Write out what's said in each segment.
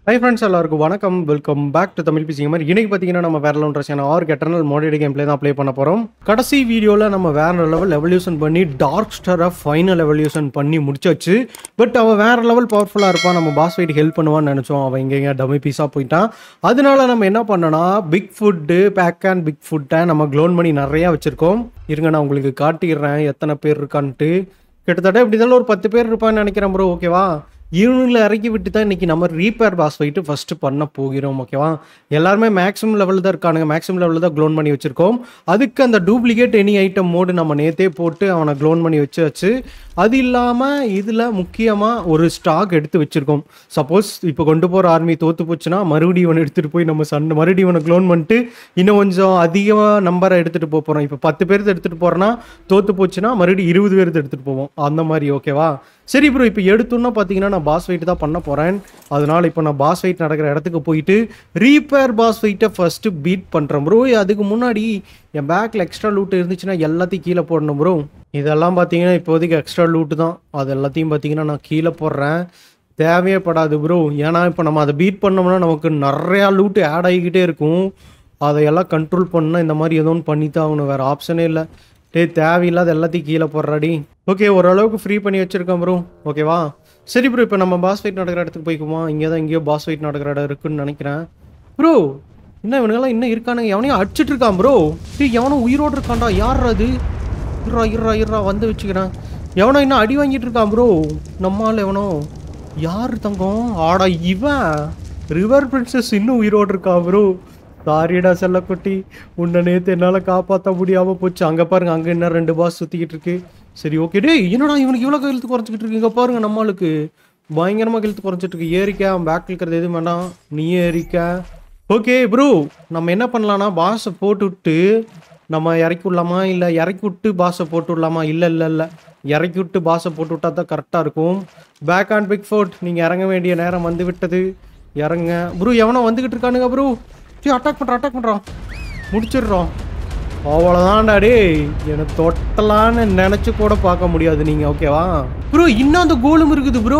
high friends எல்லாருக்கும் வணக்கம் welcome back to Tamil பிசிங்க மாதிரி இன்னைக்கு பார்த்தீங்கன்னா நம்ம வேற லெவல் ரசியான ஆர் எட்டர்னல் மோடேட் கேம் பிளே தான் ப்ளே பண்ண போகிறோம் கடைசி வீடியோவில் நம்ம வேற லெவல் எவல்யூஷன் பண்ணி டார்க் ஸ்டாரை ஃபைனல் எவல்யூஷன் பண்ணி முடிச்சாச்சு பட் அவன் வேற லெவல் பவர்ஃபுல்லாக இருப்பான் நம்ம பாஸ் ஃபைட் ஹெல்ப் பண்ணுவான்னு நினச்சோம் அவன் எங்கெங்க டம்மி பீஸாக போயிட்டான் அதனால நம்ம என்ன பண்ணோம்னா big foot back and big ஃபுட்டை நம்ம க்ளோன் பண்ணி நிறையா வச்சுருக்கோம் இருங்க நான் உங்களுக்கு காட்டிடுறேன் எத்தனை பேர் இருக்கான்ட்டு கிட்டத்தட்ட இப்படி இருந்தாலும் ஒரு பத்து பேர் இருப்பான்னு நினைக்கிறேன் ப்ரோ ஓகேவா இவனுங்களை இறக்கி விட்டு தான் இன்றைக்கி நம்ம ரீபேர் பாஸ் ஃபைட்டு ஃபஸ்ட்டு பண்ண போகிறோம் ஓகேவா எல்லாருமே மேக்ஸிமம் லெவலில் தான் இருக்கானுங்க மேக்ஸிமம் லெவலில் தான் க்ளோன் பண்ணி வச்சுருக்கோம் அதுக்கு அந்த டூப்ளிகேட் எனி ஐட்டம் மோடு நம்ம நேத்தே போட்டு அவனை க்ளோன் பண்ணி வச்சாச்சு அது இல்லாமல் இதில் முக்கியமாக ஒரு ஸ்டாக் எடுத்து வச்சுருக்கோம் சப்போஸ் இப்போ கொண்டு போகிற ஆர்மி தோற்று போச்சுன்னா மறுபடியும் இவனை எடுத்துகிட்டு போய் நம்ம சண்டை மறுபடியும் இவனை க்ளோன் பண்ணிட்டு இன்னும் கொஞ்சம் அதிகமாக நம்பரை எடுத்துகிட்டு போக போகிறோம் இப்போ பத்து பேர் எடுத்துகிட்டு போகிறோன்னா தோற்று போச்சுன்னா மறுபடியும் இருபது பேர் எடுத்துகிட்டு போவோம் அந்த மாதிரி ஓகேவா சரி ப்ரோ இப்போ எடுத்தோன்னா பார்த்தீங்கன்னா நான் பாஸ் ஃபைட் தான் பண்ண போகிறேன் அதனால் இப்போ நான் பாஸ் ஃபைட் நடக்கிற இடத்துக்கு போயிட்டு ரீபேர் பாஸ் ஃபைட்டை ஃபஸ்ட்டு பீட் பண்ணுறேன் ப்ரோ அதுக்கு முன்னாடி என் பேக்கில் எக்ஸ்ட்ரா லூட் இருந்துச்சுன்னா எல்லாத்தையும் கீழே போடணும் ப்ரோ இதெல்லாம் பார்த்தீங்கன்னா இப்போதைக்கு எக்ஸ்ட்ரா லூட்டு தான் அது எல்லாத்தையும் பார்த்தீங்கன்னா நான் கீழே போடுறேன் தேவையே படாது ப்ரோ ஏன்னா இப்போ நம்ம அதை பீட் பண்ணோம்னா நமக்கு நிறையா லூட்டு ஆட் ஆகிக்கிட்டே இருக்கும் அதையெல்லாம் கண்ட்ரோல் பண்ணால் இந்த மாதிரி ஏதோ ஒன்று பண்ணி தான் ஆகணும் வேறு ஆப்ஷனே இல்லை டேய் தேவையில்லாத எல்லாத்தையும் கீழே போடுறாடி ஓகே ஓரளவுக்கு ஃப்ரீ பண்ணி வச்சிருக்கேன் ப்ரோ ஓகேவா சரி ப்ரோ இப்போ நம்ம பாஸ் ஃபைட் நடக்கிற இடத்துக்கு போய்க்குமா இங்கே தான் எங்கேயோ பாஸ் ஃபைட் நடக்கிற இடம் இருக்குன்னு நினைக்கிறேன் ப்ரோ இன்னும் இவனுங்கெல்லாம் இன்னும் இருக்கானுங்க எவனையும் அடிச்சிட்டு இருக்கான் ப்ரோ டேய் எவனும் உயிரோடு இருக்கான்டா யார் அது இருறா இருறா இருறா வந்து வச்சுக்கிறேன் எவனோ இன்னும் அடி வாங்கிட்டு இருக்கான் ப்ரோ நம்மால் எவனோ யார் தங்கம் ஆடா இவன் ரிவர் பிரின்சஸ் இன்னும் உயிரோடு இருக்கான் ப்ரோ சாரிடா செல்லக்குட்டி உன்னை நேற்று என்னால் காப்பாற்ற முடியாமல் போச்சு அங்கே பாருங்க அங்கே என்ன ரெண்டு பாஸ் சுற்றிக்கிட்டு இருக்கு சரி ஓகே டேய் என்னடா இவனுக்கு இவ்வளோ கழுத்து குறைச்சிக்கிட்டு இருக்கு இங்கே பாருங்க நம்மளுக்கு பயங்கரமாக கழுத்து குறைச்சிட்டு இருக்கு ஏறிக்கா பேக் இருக்கிறது எதுவும் வேண்டாம் நீ ஏறிக்க ஓகே ப்ரோ நம்ம என்ன பண்ணலாம்னா பாஸை போட்டு விட்டு நம்ம இறக்கி விடலாமா இல்லை இறக்கி விட்டு பாஸை போட்டு விடலாமா இல்லை இல்லை இல்லை இறக்கி விட்டு பாஸை போட்டு விட்டா தான் கரெக்டாக இருக்கும் பேக் ஆன் பிக் ஃபோர்ட் நீங்கள் இறங்க வேண்டிய நேரம் வந்து விட்டது இறங்க ப்ரோ எவனோ வந்துக்கிட்டு இருக்கானுங்க ப்ரோ சரி அட்டாக் பண்ணுறான் அட்டாக் பண்ணுறான் முடிச்சிடுறோம் அவ்வளோதான்டா டேய் என்னை தொட்டலான்னு நினச்சி கூட பார்க்க முடியாது நீங்கள் ஓகேவா ப்ரோ இன்னும் அந்த கோலும் இருக்குது ப்ரோ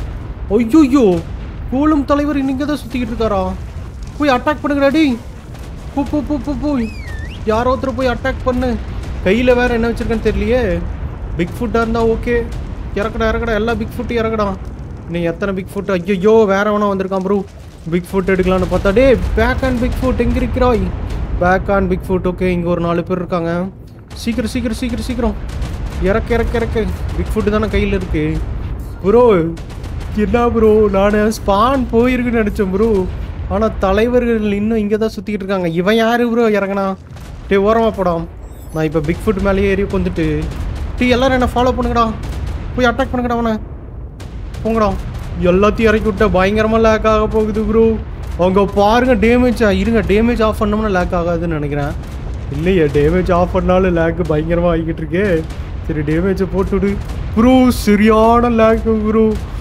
ஐயோ கோலும் தலைவர் இங்கே தான் சுற்றிக்கிட்டு இருக்காரா போய் அட்டாக் பண்ணுங்கடா டேய் போ போ போ போ போய் யாரோ ஒருத்தர் போய் அட்டாக் பண்ணு கையில் வேற என்ன வச்சிருக்கேன்னு தெரியலையே பிக் ஃபுட்டாக இருந்தால் ஓகே இறக்கடா இறக்கடா எல்லா பிக் ஃபுட்டும் இறக்கடா நீ எத்தனை பிக் ஃபுட் ஐயோ வேற வேணா வந்திருக்கான் ப்ரோ பிக் ஃபுட் எடுக்கலான்னு பார்த்தா டே பேக் அண்ட் பிக் ஃபுட் எங்கே இருக்கிறாய் back and big foot okay இங்கே ஒரு நாலு பேர் இருக்காங்க சீக்கிரம் சீக்கிரம் சீக்கிரம் சீக்கிரம் இறக்க இறக்க இறக்க பிக் ஃபுட்டு தானே கையில் இருக்கு ப்ரோ என்ன ப்ரோ நான் ஸ்பான் போயிருக்குன்னு நினச்சேன் ப்ரோ ஆனால் தலைவர்கள் இன்னும் இங்கே தான் சுற்றிக்கிட்டு இருக்காங்க இவன் யார் ப்ரோ இறங்கினா டே ஓரமாக போடாம் நான் இப்போ பிக் ஃபுட் மேலேயே ஏறி உட்காந்துட்டு டீ எல்லாரும் என்ன ஃபாலோ பண்ணுங்கடா போய் அட்டாக் பண்ணுங்கடா அவனை போங்கடா எல்லாத்தையும் இறக்கி விட்டா பயங்கரமாக லேக் ஆக போகுது ப்ரோ அவங்க பாருங்க டேமேஜ் இருங்க டேமேஜ் ஆஃப் பண்ணோம்னா லேக் ஆகாதுன்னு நினைக்கிறேன் இல்லையே டேமேஜ் ஆஃப் பண்ணாலும் லேக் பயங்கரமாக ஆகிக்கிட்டு இருக்கே சரி டேமேஜை போட்டுவிடு ப்ரோ சரியான லேக்கு ப்ரோ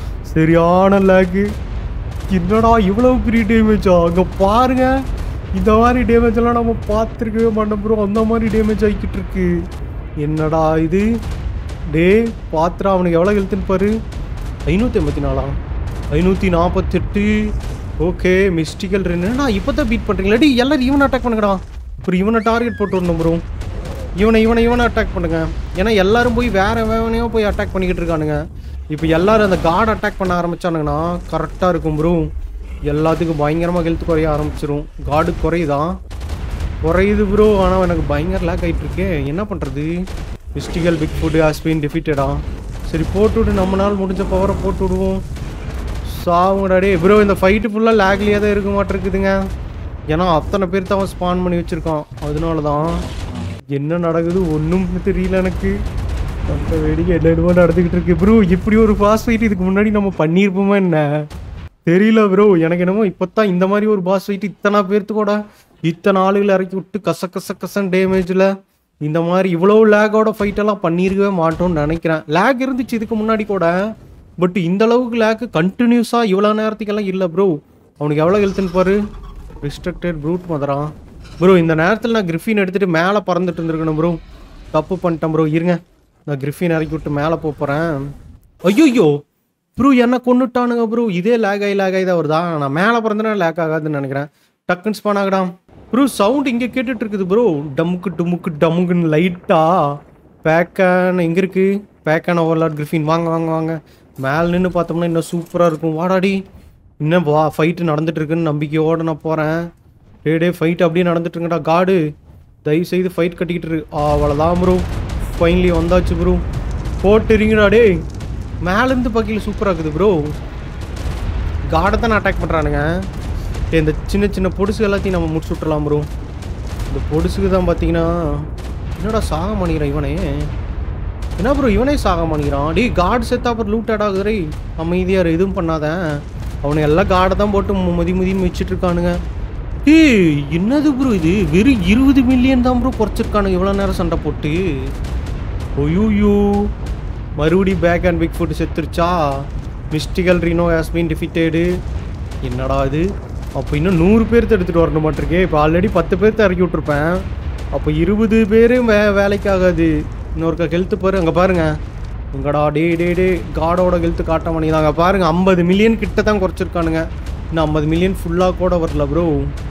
சரியான லேக்கு என்னடா இவ்வளவு பெரிய டேமேஜா அங்கே பாருங்க இந்த மாதிரி டேமேஜ் எல்லாம் நம்ம பார்த்துருக்கவே மாட்டோம் ப்ரோ அந்த மாதிரி டேமேஜ் ஆகிக்கிட்டு இருக்கு என்னடா இது டே பாத்திரா அவனுக்கு எவ்வளோ ஹெல்த்துன்னு பாரு ஐநூற்றி எண்பத்தி நாலா ஐநூற்றி நாற்பத்தெட்டு ஓகே மிஸ்டிக்கல் என்னடா இப்போ தான் பீட் பண்ணுறீங்களா டி எல்லாரும் இவனை அட்டாக் பண்ணுங்கடா அப்புறம் இவனை டார்கெட் போட்டு வரணும் ப்ரோ இவனை இவனை இவனை அட்டாக் பண்ணுங்க ஏன்னா எல்லாரும் போய் வேற வேவனையோ போய் அட்டாக் பண்ணிக்கிட்டு இருக்கானுங்க இப்போ எல்லாரும் அந்த காட் அட்டாக் பண்ண ஆரம்பிச்சானுங்கன்னா கரெக்டாக இருக்கும் ப்ரோ எல்லாத்துக்கும் பயங்கரமாக ஹெல்த் குறைய ஆரம்பிச்சிரும் காடு குறையுதான் குறையுது ப்ரோ ஆனால் எனக்கு பயங்கர லேக் ஆகிட்டு இருக்கே என்ன பண்ணுறது mystical big foot has been டிஃபிட்டடா சரி போட்டு விடு நம்மளால் முடிஞ்ச பவரை போட்டு விடுவோம் சாவுங்கடா டே ப்ரோ இந்த ஃபைட்டு ஃபுல்லாக லேக்லேயே தான் இருக்க மாட்டிருக்குதுங்க ஏன்னா அத்தனை பேர் தான் அவன் ஸ்பான் பண்ணி வச்சுருக்கான் அதனால தான் என்ன நடக்குது ஒன்றும் தெரியல எனக்கு அந்த வேடிக்கை என்னென்னமோ நடந்துக்கிட்டு இருக்கு ப்ரோ இப்படி ஒரு பாஸ் ஃபைட் இதுக்கு முன்னாடி நம்ம பண்ணியிருப்போமா என்ன தெரியல ப்ரோ எனக்கு என்னமோ இப்போ தான் இந்த மாதிரி ஒரு பாஸ் ஃபைட் இத்தனை பேர்த்து கூட இத்தனை ஆளுகளை இறக்கி விட்டு கச கச கசன் டேமேஜில் இந்த மாதிரி இவ்வளோ லேகோட ஃபைட்டெல்லாம் பண்ணியிருக்கவே மாட்டோம்னு நினைக்கிறேன் லேக் இருந்துச்சு இதுக்கு முன்னாடி கூட பட் இந்த அளவுக்கு லேக்கு கண்டினியூஸாக இவ்வளோ நேரத்துக்கெல்லாம் இல்லை ப்ரோ அவனுக்கு எவ்வளோ ஹெல்த்துன்னு பாரு ரிஸ்ட்ரிக்டட் ப்ரூட் மதரான் ப்ரோ இந்த நேரத்தில் நான் கிரிஃபின் எடுத்துகிட்டு மேலே பறந்துட்டு இருந்திருக்கணும் ப்ரோ தப்பு பண்ணிட்டேன் ப்ரோ இருங்க நான் கிரிஃபின் இறக்கி விட்டு மேலே போகிறேன் ஐயோ ப்ரூ என்ன கொண்டுட்டானுங்க ப்ரூ இதே லேக் ஆகி லேக் ஆகி தான் வருதா நான் மேலே பிறந்தனா லேக் ஆகாதுன்னு நினைக்கிறேன் டக்குன்னு ஸ்பான் ஆகடாம் ப்ரூ சவுண்ட் இங்கே கேட்டுட்டு இருக்குது ப்ரோ டமுக்கு டுமுக்கு டமுக்குன்னு லைட்டா பேக்கான் எங்கே இருக்கு பேக்கான ஓவர்லாட் கிரிஃபின் வாங்க வாங்க வாங்க மேலே நின்று பார்த்தோம்னா இன்னும் சூப்பராக இருக்கும் வாடாடி இன்னும் வா ஃபைட்டு நடந்துட்டு இருக்குன்னு நம்பிக்கையோடு நான் போகிறேன் டே டே ஃபைட் அப்படியே நடந்துட்டு இருக்குடா காடு தயவு செய்து ஃபைட் கட்டிக்கிட்டு இருக்கு அவ்வளோதான் ப்ரோ ஃபைனலி வந்தாச்சு ப்ரோ போட்டுறீங்கடா டேய் மேலேருந்து பக்கியில் சூப்பராக இருக்குது ப்ரோ காடை தான் அட்டாக் பண்ணுறானுங்க டேய், இந்த சின்ன சின்ன பொடுசு எல்லாத்தையும் நம்ம முடிச்சு விட்றலாம் ப்ரோ இந்த பொடுசுக்கு தான் பார்த்தீங்கன்னா என்னடா சாக மாட்டேங்கிறான் இவனே என்ன ப்ரோ இவனே சாக மாட்டேங்கிறான் டேய் காட் செத்தா அப்புறம் லூட் ஆட் ஆகுதுரே அமைதியார் எதுவும் பண்ணாத அவனை எல்லாம் காடை தான் போட்டு மு- முதி முதி மிச்சிட்டு இருக்கானுங்க ஏய் என்னது ப்ரோ இது வெறும் இருபது மில்லியன் தான் ப்ரோ குறைச்சிருக்கானுங்க இவ்வளோ நேரம் சண்டை போட்டு ஒயூயூ மறுபடி பேக் அண்ட் பிக் ஃபுட் செத்துருச்சா மிஸ்டிகல் ரீனோ ஹாஸ் பீன் டிஃபிட்டேடு என்னடா இது அப்போ இன்னும் நூறு பேர்த்த எடுத்துகிட்டு வரணும் மாட்டிருக்கே இப்போ ஆல்ரெடி பத்து பேர்த்த இறக்கி விட்ருப்பேன் அப்போ இருபது பேர் வே வேலைக்கு ஆகாது இன்னொருக்க ஹெல்த்து பாரு அங்கே பாருங்க உங்கடா டே டே டே காடோட ஹெல்த்து காட்ட மாட்டேங்கிறாங்க பாருங்க ஐம்பது மில்லியன் கிட்ட தான் குறைச்சிருக்கானுங்க இன்னும் ஐம்பது மில்லியன் ஃபுல்லாக கூட வரல ப்ரோ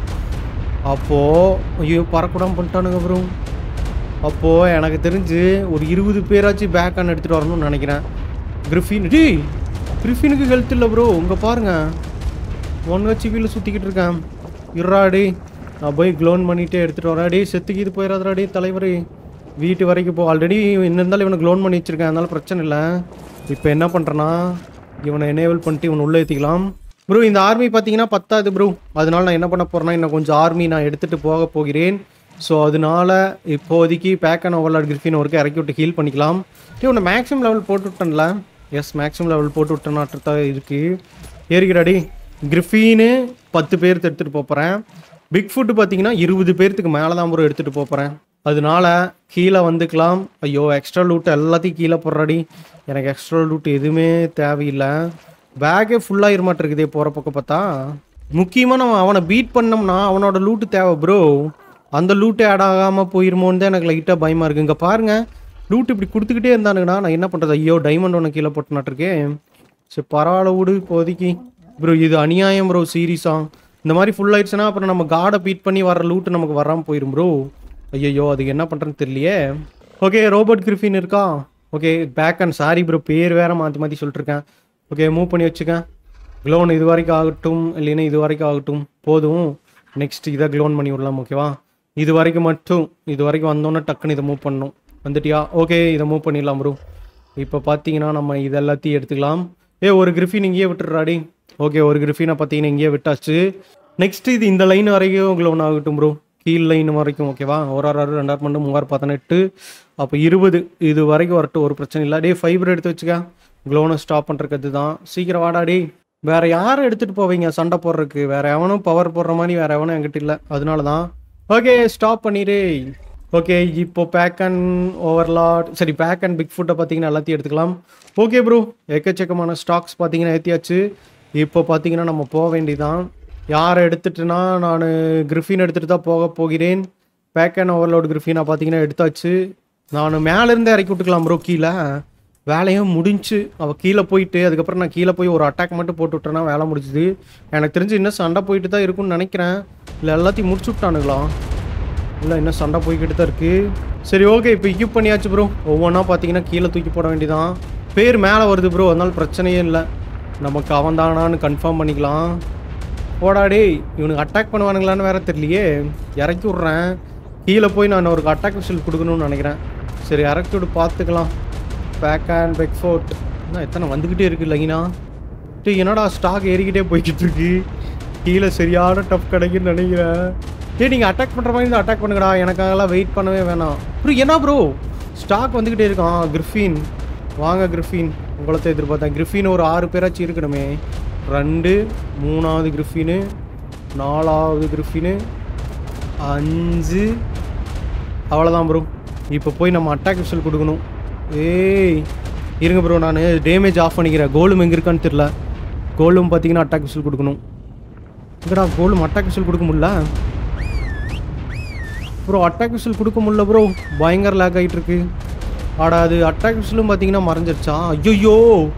அப்போது ஐயோ பறக்கூடாம பண்ணிட்டானுங்க ப்ரோ அப்போது எனக்கு தெரிஞ்சு ஒரு இருபது பேராச்சும் பேக் ஆன் எடுத்துகிட்டு வரணும்னு நினைக்கிறேன் கிரிஃபின் டி கிரிஃபினுக்கு ஹெல்த் இல்லை ப்ரோ இங்கே பாருங்க ஒன் ஹெச்பியில் சுற்றிக்கிட்டு இருக்கேன் இருறாடி நான் போய் க்ளோன் பண்ணிகிட்டே எடுத்துகிட்டு வரேன் டேய் செத்துக்கு இது போயிடாதடா டே தலைவரே வீட்டு வரைக்கும் போ ஆல்ரெடி இன்னும் இருந்தாலும் இவனை க்ளோன் பண்ணி வச்சிருக்கேன் அதனால பிரச்சனை இல்லை இப்போ என்ன பண்ணுறேன்னா இவனை எனேபிள் பண்ணிட்டு இவனை உள்ளே ஏற்றிக்கலாம் ப்ரோ இந்த ஆர்மி பார்த்தீங்கன்னா பத்தாது ப்ரோ அதனால நான் என்ன பண்ண போகிறேன்னா இன்னும் கொஞ்சம் ஆர்மி நான் எடுத்துகிட்டு போக போகிறேன் ஸோ அதனால இப்போதைக்கு back and overlord griffin work இறக்கி விட்டு ஹீல் பண்ணிக்கலாம் டே உன்னை மேக்ஸிமம் லெவல் போட்டு விட்டேன்ல எஸ் மேக்ஸிமம் லெவல் போட்டு விட்டேனாட்டு தான் இருக்குது ஏறிக்கிறாடி கிரிஃபீனு பத்து பேர் எடுத்துகிட்டு போகிறேன் பிக் ஃபுட்டு பார்த்தீங்கன்னா இருபது பேர்த்துக்கு மேலே தான் ப்ரோ எடுத்துகிட்டு போகிறேன் அதனால கீழே வந்துக்கலாம் ஐயோ எக்ஸ்ட்ரா லூட் எல்லாத்தையும் கீழே போடுறாடி எனக்கு எக்ஸ்ட்ரா லூட் எதுவுமே தேவையில்லை பேக்கே ஃபுல்லாக இருமாட்டிருக்குதே போகிற பக்கம் பார்த்தா முக்கியமாக நம்ம அவனை பீட் பண்ணோம்னா அவனோட லூட்டு தேவை ப்ரோ அந்த லூட்டு ஆட் ஆகாமல் போயிருமோன்னு தான் எனக்கு லைட்டாக பயமாக இருக்குது இங்கே பாருங்கள் லூட் இப்படி கொடுத்துக்கிட்டே இருந்தானுங்கண்ணா நான் என்ன பண்ணுறது ஐயோ டைமண்ட் ஒன்று கீழே போட்டுனாட்டிருக்கேன் சரி பரவாயில்ல விடு இப்போதைக்கு ப்ரோ இது அநியாயம் ப்ரோ சீரியஸா இந்த மாதிரி ஃபுல் ஆயிடுச்சுன்னா அப்புறம் நம்ம காடை பீட் பண்ணி வர லூட்டு நமக்கு வராமல் போயிடும் ப்ரோ ஐயோ அதுக்கு என்ன பண்ணுறேன்னு தெரியலையே ஓகே ரோபோட் கிரிஃபின் இருக்கா okay back and sorry bro பேர் வேற மாற்றி மாற்றி சொல்லிட்டுருக்கேன் ஓகே மூவ் பண்ணி வச்சுக்கேன் க்ளோன் இது வரைக்கும் ஆகட்டும் இல்லைன்னா இது வரைக்கும் ஆகட்டும் போதும் நெக்ஸ்ட் இதை க்ளோன் பண்ணி விடலாம் ஓகேவா இது வரைக்கும் மட்டும் இது வரைக்கும் வந்தோன்னே டக்குன்னு இதை மூவ் பண்ணணும் வந்துட்டியா ஓகே இதை மூவ் பண்ணிடலாம் ப்ரோ இப்போ பார்த்தீங்கன்னா நம்ம இது எல்லாத்தையும் எடுத்துக்கலாம் ஏ ஒரு கிரிஃபின் இங்கேயே விட்டுறாடி ஓகே ஒரு கிரிஃபினை பார்த்தீங்கன்னா இங்கேயே விட்டாச்சு நெக்ஸ்ட் இது இந்த லைன் வரைக்கும் க்ளோன் ஆகட்டும் ப்ரோ கீழ் லைன் வரைக்கும் ஓகேவா ஒரு ஆறு ஆறு ரெண்டாயிரம் பன்னெண்டு மூவாயிரம் பதினெட்டு அப்போ இருபது இது வரைக்கும் வரட்டும் ஒரு பிரச்சனை இல்லை டே ஃபைபர் எடுத்து வச்சுக்க க்ளோனை ஸ்டாப் பண்ணுறதுக்கு தான் சீக்கிரம் வாடா டேய் வேற யாரும் எடுத்துகிட்டு போவீங்க சண்டை போடுறதுக்கு வேற எவனும் பவர் போடுற மாதிரி வேற எவனும் என்கிட்ட இல்லை அதனால தான் ஓகே ஸ்டாப் பண்ணிடு ஓகே இப்போ பேக் அண்ட் ஓவர்லாட் சரி பேக் அண்ட் பிக் ஃபுட்டை பார்த்தீங்கன்னா எல்லாத்தையும் எடுத்துக்கலாம் ஓகே ப்ரோ எக்கச்சக்கமான ஸ்டாக்ஸ் பார்த்தீங்கன்னா ஏற்றியாச்சு இப்போ பார்த்தீங்கன்னா நம்ம போக வேண்டியதான் யாரை எடுத்துட்டுனா நான் கிரிஃபின் எடுத்துகிட்டு தான் போக போகிறேன் பேக் அண்ட் ஓவர்லோட் கிரிஃபினை பார்த்தீங்கன்னா எடுத்தாச்சு நான் மேலேருந்தே இறக்கி விட்டுக்கலாம் ப்ரோ கீழே வேலையும் முடிஞ்சு அவள் கீழே போயிட்டு அதுக்கப்புறம் நான் கீழே போய் ஒரு அட்டாக் மட்டும் போட்டு விட்டேன்னா வேலை முடிஞ்சுது எனக்கு தெரிஞ்சு இன்னும் சண்டை போயிட்டு தான் இருக்கும்னு நினைக்கிறேன் இல்லை எல்லாத்தையும் முடிச்சு விட்டானுங்களாம் இல்லை இன்னும் சண்டை போய்கிட்டு தான் இருக்கு சரி ஓகே இப்போ இக்யூப் பண்ணியாச்சு ப்ரோ ஒவ்வொன்றா பார்த்தீங்கன்னா கீழே தூக்கி போட வேண்டியதான் பேர் மேலே வருது ப்ரோ அதனால பிரச்சனையே இல்லை நமக்கு அவன் தானான்னு கன்ஃபார்ம் பண்ணிக்கலாம் போடா டேய் இவனுக்கு அட்டாக் பண்ணுவானுங்களான்னு வேற தெரியலையே இறக்கி விட்றேன் கீழே போய் நான் ஒரு அட்டாக் மிஷில் கொடுக்கணும்னு நினைக்கிறேன் சரி இறக்கி விட்டு பார்த்துக்கலாம் பேக் அண்ட் பெக் ஃபோர்ட் என்ன எத்தனை வந்துக்கிட்டே இருக்கு லைனா டேய் என்னடா ஸ்டாக் ஏறிக்கிட்டே போய்கிட்டு இருக்கு கீழே சரியான டஃப் கிடைக்குன்னு நினைக்கிறேன் டேய் நீங்கள் அட்டாக் பண்ணுற மாதிரி இருந்தால் அட்டாக் பண்ணுங்கடா எனக்காகலாம் வெயிட் பண்ணவே வேணாம் ப்ரோ என்ன ப்ரோ ஸ்டாக் வந்துக்கிட்டே இருக்கான் கிரிஃபின் வாங்க கிரிஃபின் உங்களை தான் எதிர்பார்த்தேன் கிரிஃபின் ஒரு ஆறு பேராச்சும் இருக்கணுமே ரெண்டு மூணாவது கிரிஃபினு நாலாவது கிரிஃபினு அஞ்சு அவ்வளோதான் ப்ரோ இப்போ போய் நம்ம அட்டாக் விஷல் கொடுக்கணும் ஏய் இருங்க ப்ரோ நான் டேமேஜ் ஆஃப் பண்ணிக்கிறேன் கோலும் எங்கே இருக்கான்னு தெரில கோலும் பார்த்தீங்கன்னா அட்டாக் விஷல் கொடுக்கணும் எங்கடா கோலும் அட்டாக் விஷல் கொடுக்க முடியல ப்ரோ அட்டாக் விஷல் கொடுக்க முடியல ப்ரோ பயங்கர லேக் ஆகிட்டு இருக்கு ஆடா அது அட்டாக் விஷலும் பார்த்தீங்கன்னா மறைஞ்சிருச்சா ஐயோ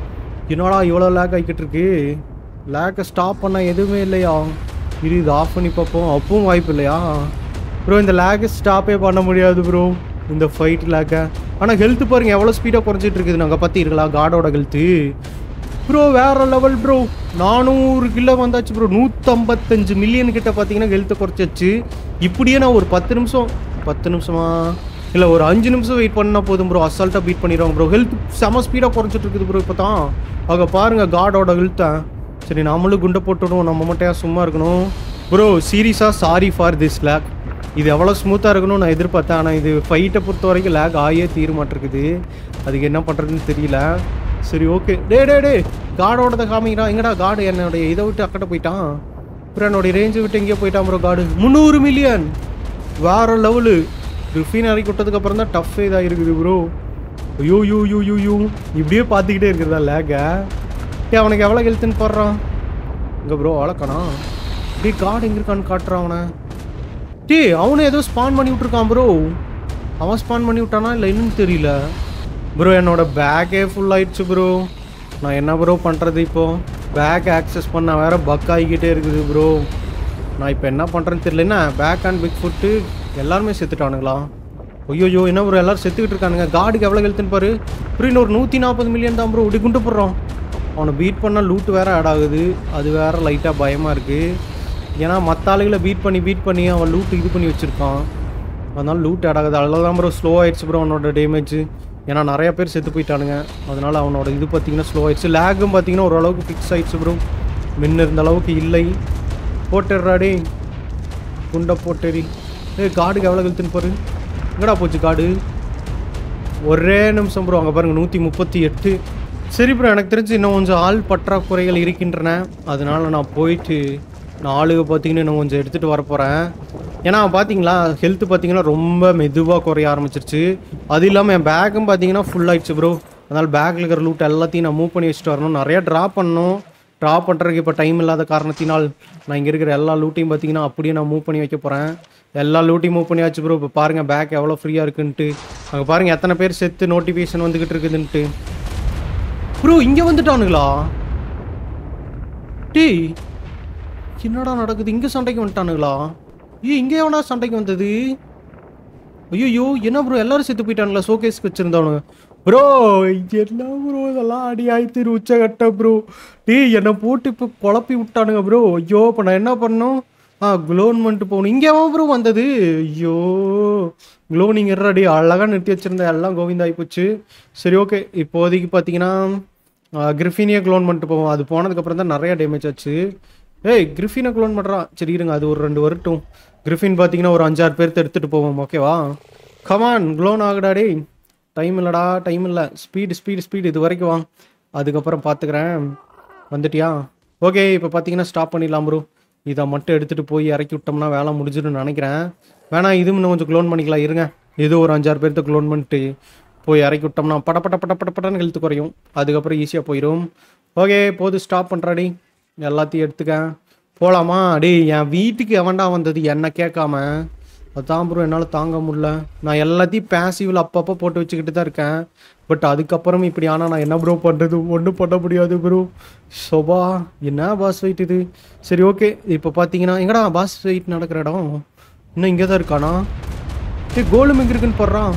என்னடா இவ்வளோ லேக் ஆகிக்கிட்டு இருக்கு லேக்கை ஸ்டாப் பண்ண எதுவுமே இல்லையா இது இது ஆஃப் பண்ணி பார்ப்போம் அப்பவும் வாய்ப்பு இல்லையா ப்ரோ இந்த லேக்கை ஸ்டாப்பே பண்ண முடியாது ப்ரோ இந்த ஃபைட் லேக்கை ஆனால் ஹெல்த் பாருங்க எவ்வளோ ஸ்பீடாக குறைஞ்சிட்டு இருக்குது நாங்கள் பார்த்தீங்களா காடோட ஹெல்த்து ப்ரோ வேற லெவல் ப்ரோ நானூறு கிலோ வந்தாச்சு ப்ரோ நூற்றம்பத்தஞ்சு மில்லியன் கிட்ட பார்த்தீங்கன்னா ஹெல்த்தை குறைச்சாச்சு இப்படியே நான் ஒரு பத்து நிமிஷம் பத்து நிமிஷமா இல்லை ஒரு அஞ்சு நிமிஷம் வெயிட் பண்ணால் போதும் ப்ரோ அசால்ட்டாக பீட் பண்ணிடுவாங்க ப்ரோ ஹெல்த் செம ஸ்பீடாக குறைஞ்சிட்டு இருக்குது ப்ரோ இப்போ தான் அங்கே பாருங்க காடோட ஹெல்த்தை சரி நம்மளும் குண்டை போட்டுவிடுவோம் நம்ம மட்டும் ஏன் சும்மா இருக்கணும் ப்ரோ சீரியஸாக சாரி ஃபார் திஸ் லேக் இது எவ்வளோ ஸ்மூத்தாக இருக்கணும்னு நான் எதிர்பார்த்தேன் ஆனால் இது ஃபைட்டை பொறுத்த வரைக்கும் லேக் ஆகியே தீர மாட்டிருக்குது அதுக்கு என்ன பண்ணுறதுன்னு தெரியல சரி ஓகே டே டே டே காடோடத காமிக்கிறான் எங்கடா காடு என்னுடைய இதை விட்டு அக்கட்ட போயிட்டான் அப்புறம் என்னுடைய ரேஞ்சை விட்டு எங்கேயோ போயிட்டான் ப்ரோ காடு முந்நூறு மில்லியன் வேற லெவலு ரிஃபின் இறக்கி விட்டதுக்கு அப்புறம் தான் டஃப் இதாக இருக்குது ப்ரோ ஐயோ யூ யூ யூ யூ இப்படியே பார்த்துக்கிட்டே இருக்கிறதா லேக ஏ அவனுக்கு எவ்வளோ ஹெல்த்துன்னு போடுறான் இங்கே ப்ரோ வளர்க்கணா டே காடு எங்கே இருக்கான்னு காட்டுறான் அவனை டே அவனே ஏதோ ஸ்பான் பண்ணி விட்ருக்கான் ப்ரோ அவன் ஸ்பான் பண்ணி விட்டானா இல்லை என்னன்னு தெரியல ப்ரோ என்னோட பேக்கே ஃபுல் ஆயிடுச்சு ப்ரோ நான் என்ன ப்ரோ பண்ணுறது இப்போ பேக் ஆக்சஸ் பண்ண வேற பக் ஆகிக்கிட்டே இருக்குது ப்ரோ நான் இப்போ என்ன பண்ணுறேன்னு தெரியல என்ன பேக் அண்ட் பிக் ஃபுட்டு எல்லாருமே செத்துட்டானுங்களா ஐயோயோ என்ன ப்ரோ எல்லாரும் செத்துக்கிட்டு இருக்கானுங்க காடுக்கு எவ்வளோ ஹெல்த்துன்னு பாரு ப்ரோ இன்னொரு நூற்றி நாற்பது மில்லியன் தான் ப்ரோ இப்படி குண்டு போடுறோம் அவனை பீட் பண்ணால் லூட் வேற ஆட் ஆகுது அது வேற லைட்டாக பயமாக இருக்குது ஏன்னா மற்ற ஆளுகளை பீட் பண்ணி பீட் பண்ணி அவன் லூட் இது பண்ணி வச்சுருக்கான் அதனால லூட் ஆட் ஆகுது அதில் தான் ப்ரோ ஸ்லோ ஆயிடுச்சு ப்ரோ அவனோட டேமேஜ் ஏன்னா நிறைய பேர் செத்து போயிட்டானுங்க அதனால அவனோட இது பார்த்தீங்கன்னா ஸ்லோ ஆயிடுச்சு லேகும் பார்த்தீங்கன்னா ஓரளவுக்கு ஃபிக்ஸ் ஆயிடுச்சு ப்ரோ மின்ன இருந்த அளவுக்கு இல்லை போட்டுடுறாடே குண்டை போட்டேரி ஏய் காடுக்கு எவ்வளோ கழுத்துன்னு பாரு எங்கடா போச்சு காடு ஒரே நிமிஷம் ப்ரோ அங்கே பாருங்க நூற்றி முப்பத்தி எட்டு சரி ப்ரோ எனக்கு தெரிஞ்சு இன்னும் கொஞ்சம் ஆள் பற்றாக்குறைகள் இருக்கின்றன அதனால நான் போயிட்டு நான் ஆளுக பார்த்தீங்கன்னா இன்னும் கொஞ்சம் எடுத்துகிட்டு வர போகிறேன் ஏன்னா பார்த்தீங்களா ஹெல்த் பார்த்தீங்கன்னா ரொம்ப மெதுவாக குறைய ஆரம்பிச்சிருச்சு அது இல்லாமல் என் பேக்கும் பார்த்தீங்கன்னா ஃபுல் ஆயிடுச்சு ப்ரோ அதனால் பேக்கில் இருக்கிற லூட் எல்லாத்தையும் நான் மூவ் பண்ணி வச்சுட்டு வரணும் நிறையா ட்ரா பண்ணணும் ட்ரா பண்ணுறதுக்கு இப்போ டைம் இல்லாத காரணத்தினால் நான் இங்கே இருக்கிற எல்லா லூட்டையும் பார்த்தீங்கன்னா அப்படியே நான் மூவ் பண்ணி வைக்க போகிறேன் எல்லா லூட்டையும் மூவ் பண்ணியாச்சு ப்ரோ இப்போ பாருங்கள் பேக் எவ்வளோ ஃப்ரீயாக இருக்குன்ட்டு அங்கே பாருங்கள் எத்தனை பேர் செத்து நோட்டிஃபிகேஷன் வந்துக்கிட்டு இருக்குதுன்ட்டு ப்ரோ இங்கே வந்துட்டானுங்களா டேய் என்னடா நடக்குது இங்கே சண்டைக்கு வந்துட்டானுங்களா ஏ இங்கே எவனா சண்டைக்கு வந்தது ஐயோ என்ன ப்ரோ எல்லாரும் செத்து போயிட்டானுங்களா ஷோகேஸ்க்கு வச்சுருந்தவனுங்க ப்ரோ என்ன ப்ரோ இதெல்லாம் அடி ஆயிடுத்து உச்சகட்ட ப்ரோ டேய் என்னை போட்டு இப்போ குழப்பி விட்டானுங்க ப்ரோ ஐயோ இப்போ நான் என்ன பண்ணோம் ஆ க்ளோன்மெண்ட் போகணும் இங்கே ப்ரோ வந்தது ஐயோ க்ளோனிங் ரெடி அழகாக நிறுத்தி வச்சுருந்தேன் எல்லாம் கோவிந்தாகி போச்சு சரி ஓகே இப்போதைக்கு பார்த்தீங்கன்னா கிரிஃபினியை க்ளோன் பண்ணிட்டு போவோம் அது போனதுக்கப்புறம் தான் நிறைய டேமேஜ் ஆச்சு ஏய் கிரிஃபினை க்ளோன் பண்ணுறான் சரி இருங்க அது ஒரு ரெண்டு வரட்டும் கிரிஃபின் பார்த்தீங்கன்னா ஒரு அஞ்சாறு பேர்த்து எடுத்துகிட்டு போவோம் ஓகேவா கமான் க்ளோன் ஆகுடா டேய் டைம் இல்லைடா டைம் இல்லை ஸ்பீடு ஸ்பீடு ஸ்பீடு இது வரைக்கும் வா அதுக்கப்புறம் பார்த்துக்கிறேன் வந்துட்டியா ஓகே இப்போ பார்த்தீங்கன்னா ஸ்டாப் பண்ணிடலாம் ப்ரோ இதை மட்டும் எடுத்துகிட்டு போய் இறக்கி விட்டோம்னா வேலை முடிஞ்சிடும்னு நினைக்கிறேன் வேணா இதுவும் இன்னும் கொஞ்சம் க்ளோன் பண்ணிக்கலாம் இருங்க ஏதோ ஒரு அஞ்சாறு பேர்த்த க்ளோன் பண்ணிட்டு போய் இறக்கி விட்டோம்னா பட பட பட பட படன்னு ஹெல்த் குறையும் அதுக்கப்புறம் ஈஸியாக போயிடும் ஓகே போது ஸ்டாப் பண்ணுறாடி எல்லாத்தையும் எடுத்துக்க போகலாமா டேய் என் வீட்டுக்கு எவன்டா வந்தது என்ன கேட்காம அதான் ப்ரோ என்னால் தாங்க முடியல நான் எல்லாத்தையும் பேசிவில் அப்பப்போ போட்டு வச்சுக்கிட்டு தான் இருக்கேன் பட் அதுக்கப்புறம் இப்படி ஆனால் நான் என்ன ப்ரோ பண்ணுறது ஒன்றும் பண்ண முடியாது ப்ரோ சொபா என்ன பாஸ் ஃபைட் இது சரி ஓகே இப்போ பார்த்தீங்கன்னா எங்கடா பாஸ் ஃபைட் நடக்கிற இடம் இன்னும் இங்கே தான் இருக்கானா ஏய் கோலும் எங்கே இருக்குன்னு போடுறான்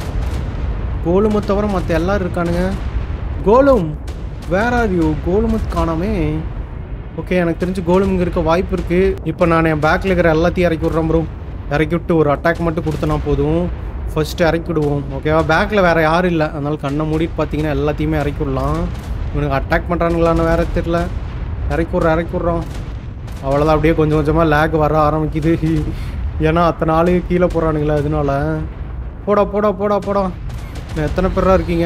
கோலுமை தவிர மற்ற எல்லாரும் இருக்கானுங்க கோலும் வேற ஆர் யூ கோலுமத் காணாமே ஓகே எனக்கு தெரிஞ்சு கோலும் இங்கே இருக்க வாய்ப்பு இருக்குது இப்போ நான் என் பேக்கில் இருக்கிற எல்லாத்தையும் இறக்கி விட்றேன் ப்ரோ இறக்கி விட்டு ஒரு அட்டாக் மட்டும் கொடுத்தனா போதும் ஃபர்ஸ்ட்டு இறக்கி விடுவோம் ஓகேவா பேக்கில் வேறு யாரும் இல்லை அதனால கண்ணை மூடிட்டு பார்த்தீங்கன்னா எல்லாத்தையுமே இறக்கி விடலாம் இவனுக்கு அட்டாக் பண்ணுறானுங்களான்னு வேற தெரியல இறக்கி விட்றோம் இறக்கி விட்றோம் அவ்வளோதான் அப்படியே கொஞ்சம் கொஞ்சமாக லேக் வர ஆரம்பிக்குது ஏன்னா அத்தனை ஆளுங்க கீழே போகிறானுங்களா அதனால போடா போடா போடா போடா இன்னும் எத்தனை பேரா இருக்கீங்க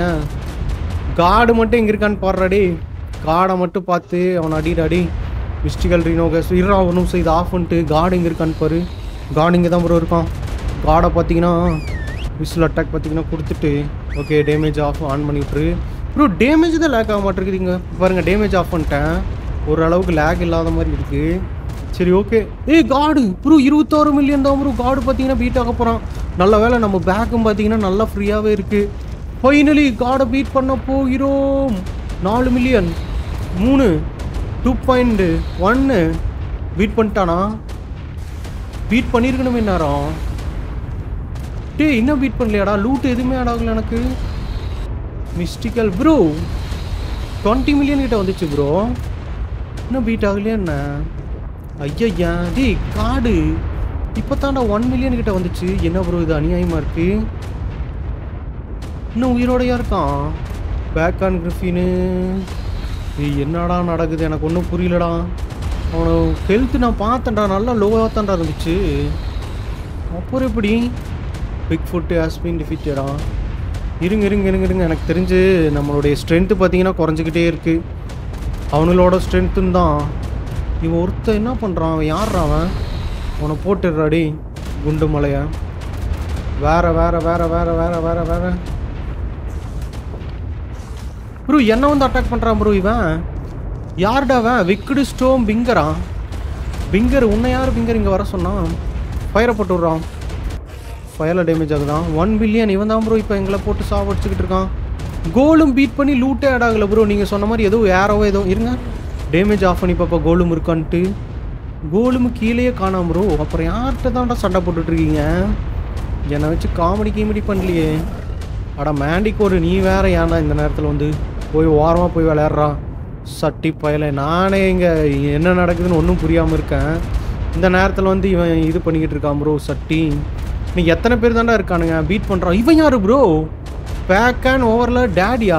காடு மட்டும் எங்கே இருக்கான்னு பாடுறாடி காடை மட்டும் பார்த்து அவனை அடிடா அடி மிஸ்டிகல் ரீனோகஸ் இருறா ஒரு நிமிஷம் இது ஆஃப் பண்ணிட்டு காடு எங்கே இருக்கான்னு பாரு காடு இங்கே தான் ப்ரோ இருக்கான் காடை பார்த்தீங்கன்னா விசில் அட்டாக் பார்த்தீங்கன்னா கொடுத்துட்டு ஓகே டேமேஜ் ஆஃப் ஆன் பண்ணி விட்ரு ப்ரோ டேமேஜ் தான் லேக் ஆக மாட்டேங்குதுங்க பாருங்கள் டேமேஜ் ஆஃப் பண்ணிட்டேன் ஓரளவுக்கு லேக் இல்லாத மாதிரி இருக்குது சரி ஓகே ஏய் காடு ப்ரோ இருபத்தோரு மில்லியன் தான் ப்ரோ காடு பார்த்தீங்கன்னா பீட் ஆக போகிறான் நல்ல வேளை நம்ம பேக்கும் பார்த்தீங்கன்னா நல்லா ஃப்ரீயாகவே இருக்குது ஃபைனலி காடை பீட் பண்ண போகிறோம் நாலு மில்லியன் மூணு டூ பாயிண்ட் ஒன்று பீட் பண்ணிட்டானா பீட் பண்ணியிருக்கணுமே நேரம் டேய் இன்னும் பீட் பண்ணலையாடா லூட் எதுவுமே ஆட் ஆகல எனக்கு மிஸ்டிக்கல் ப்ரோ டுவெண்ட்டி மில்லியன் கிட்ட வந்துச்சு ப்ரோ இன்னும் பீட் ஆகலையா என்ன ஐயா டேய் காடு இப்போ தாண்டா ஒன் மில்லியன் கிட்ட வந்துச்சு என்ன ப்ரோ இது அநியாயமாக இருக்கு இன்னும் உயிரோடையா இருக்கான் பேக் ஆன் கிரிஃபின்னு ஏய் என்னடா நடக்குது எனக்கு ஒன்றும் புரியலடா அவனை ஹெல்த் நான் பார்த்தேன்டா நல்லா லோவாக தான்டா இருந்துச்சு அப்புறம் எப்படி பிக் ஃபுட்டு ஹாஸ்பின் டிஃபிட்டடா இருங்க இருங்க இருங்க இருங்க எனக்கு தெரிஞ்சு நம்மளுடைய ஸ்ட்ரென்த்து பார்த்தீங்கன்னா குறைஞ்சிக்கிட்டே இருக்குது அவனுங்களோட ஸ்ட்ரென்த்துன்னு தான் இவன் ஒருத்தன் என்ன பண்ணுறான் அவன் யார்றா அவன் அவனை போட்டுடுறாடி குண்டு மலைய வேற வேற வேற வேற வேற வேற வேற ப்ரோ என்ன வந்து அட்டாக் பண்ணுறான் ப்ரோ இவன் யார்டா அவன் விக்கடு ஸ்டோம் பிங்கரா பிங்கர் உன்னை யார் பிங்கர் இங்கே வர சொன்னான் ஃபயரை போட்டு விட்றான் ஃபயரில் டேமேஜ் ஆகுதான் ஒன் பில்லியன் இவன் தான் ப்ரோ இப்போ எங்களை போட்டு சாவடிச்சுக்கிட்டு இருக்கான் கோலும் பீட் பண்ணி லூட்டே ஆட் ஆகலை ப்ரோ நீங்கள் சொன்ன மாதிரி ஏதோ ஏரோவோ ஏதோ இருங்க டேமேஜ் ஆஃப் பண்ணி பாப்பா கோலும் இருக்கான்ட்டு கோலும் கீழேயே காணாம ப்ரோ அப்புறம் யார்கிட்ட தான்டா சண்டை போட்டுட்ருக்கீங்க என்னை வச்சு காமெடி கீமெடி பண்ணலையே அட மேண்டிக்கோரு நீ வேற ஏன்டா இந்த நேரத்தில் வந்து போய் ஓரமாக போய் விளையாடுறான் சட்டி பயலை நானே இங்கே என்ன நடக்குதுன்னு ஒன்றும் புரியாமல் இருக்கேன் இந்த நேரத்தில் வந்து இவன் இது பண்ணிக்கிட்டு இருக்கான் ப்ரோ சட்டி நீ எத்தனை பேர் தாண்டா இருக்கானுங்க பீட் பண்ணுறான் இவன் யாரு ப்ரோ பேக் அண்ட் ஓவரில் டேடியா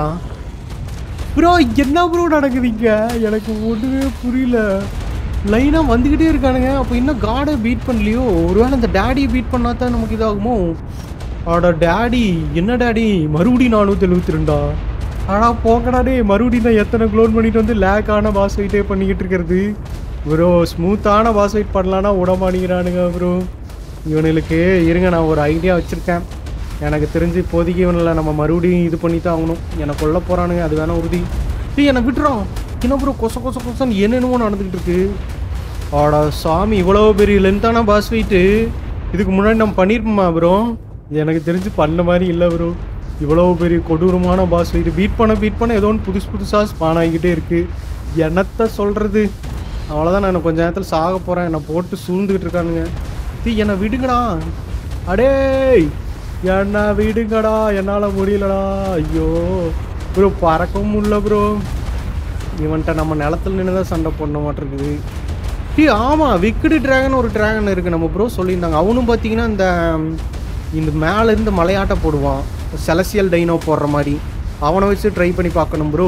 ப்ரோ என்ன ப்ரோ நடக்குதுங்க எனக்கு ஒன்றுமே புரியல லைனாக வந்துக்கிட்டே இருக்கானுங்க அப்போ இன்னும் காடை பீட் பண்ணலையோ ஒருவேளை இந்த டேடியை பீட் பண்ணா தான் நமக்கு இதாகுமோ ஆடா டேடி என்ன டேடி மறுபடியும் நானூற்றி எழுபத்தி ரெண்டா ஆடா போங்கடா டே மறுபடியும் நான் எத்தனை க்ளோன் பண்ணிட்டு வந்து லேக் ஆன பாஸ் வெயிட்டே பண்ணிக்கிட்டு இருக்கிறது ப்ரோ ஸ்மூத்தான பாஸ் வெயிட் பண்ணலான்னா விட மாட்டேங்கிறானுங்க ப்ரோ இவனுக்கு இருங்க நான் ஒரு ஐடியா வச்சுருக்கேன் எனக்கு தெரிஞ்சு இப்போதைக்கு இவனில் நம்ம மறுபடியும் இது பண்ணி தான் ஆகணும் எனக்கு கொல்ல போகிறானுங்க அது வேணா உறுதி டேய் என்னை விட்டுறோம் என்ன ப்ரோ கொச கொச கொசன்னு என்னென்னமோ நடந்துக்கிட்டு இருக்கு ஆடா சாமி இவ்வளோ பெரிய லென்த்தான பாஸ் வெயிட்டு இதுக்கு முன்னாடி நம்ம பண்ணியிருப்போமா ப்ரோ எனக்கு தெரிஞ்சு பண்ண மாதிரி இல்லை ப்ரோ இவ்வளோ பெரிய கொடூரமான பாஸ் வெயிட் பீட் பண்ண பீட் பண்ண ஏதோ ஒன்று புதுசு புதுசாக ஸ்பான் ஆகிக்கிட்டே இருக்குது என்னத்த சொல்கிறது அவ்வளோதான் நான் கொஞ்ச நேரத்தில் சாக போகிறேன் என்னை போட்டு சூழ்ந்துக்கிட்டு இருக்கானுங்க தீ என்னை விடுங்கடா அடேய் என்ன விடுங்கடா என்னால் முடியலடா ஐயோ ப்ரோ பறக்கவும் முடியல ப்ரோ இவன்கிட்ட நம்ம நிலத்துல நின்று தான் சண்டை போட மாட்டிருக்குது டீ ஆமாம் விக்கெடு டிராகன் ஒரு டிராகன் இருக்குது நம்ம ப்ரோ சொல்லியிருந்தாங்க அவனும் பார்த்தீங்கன்னா இந்த இந்த மேலேருந்து மலையாட்ட போடுவான் செலசியல் டைனோ போடுற மாதிரி அவனை வச்சு ட்ரை பண்ணி பார்க்கணும் ப்ரோ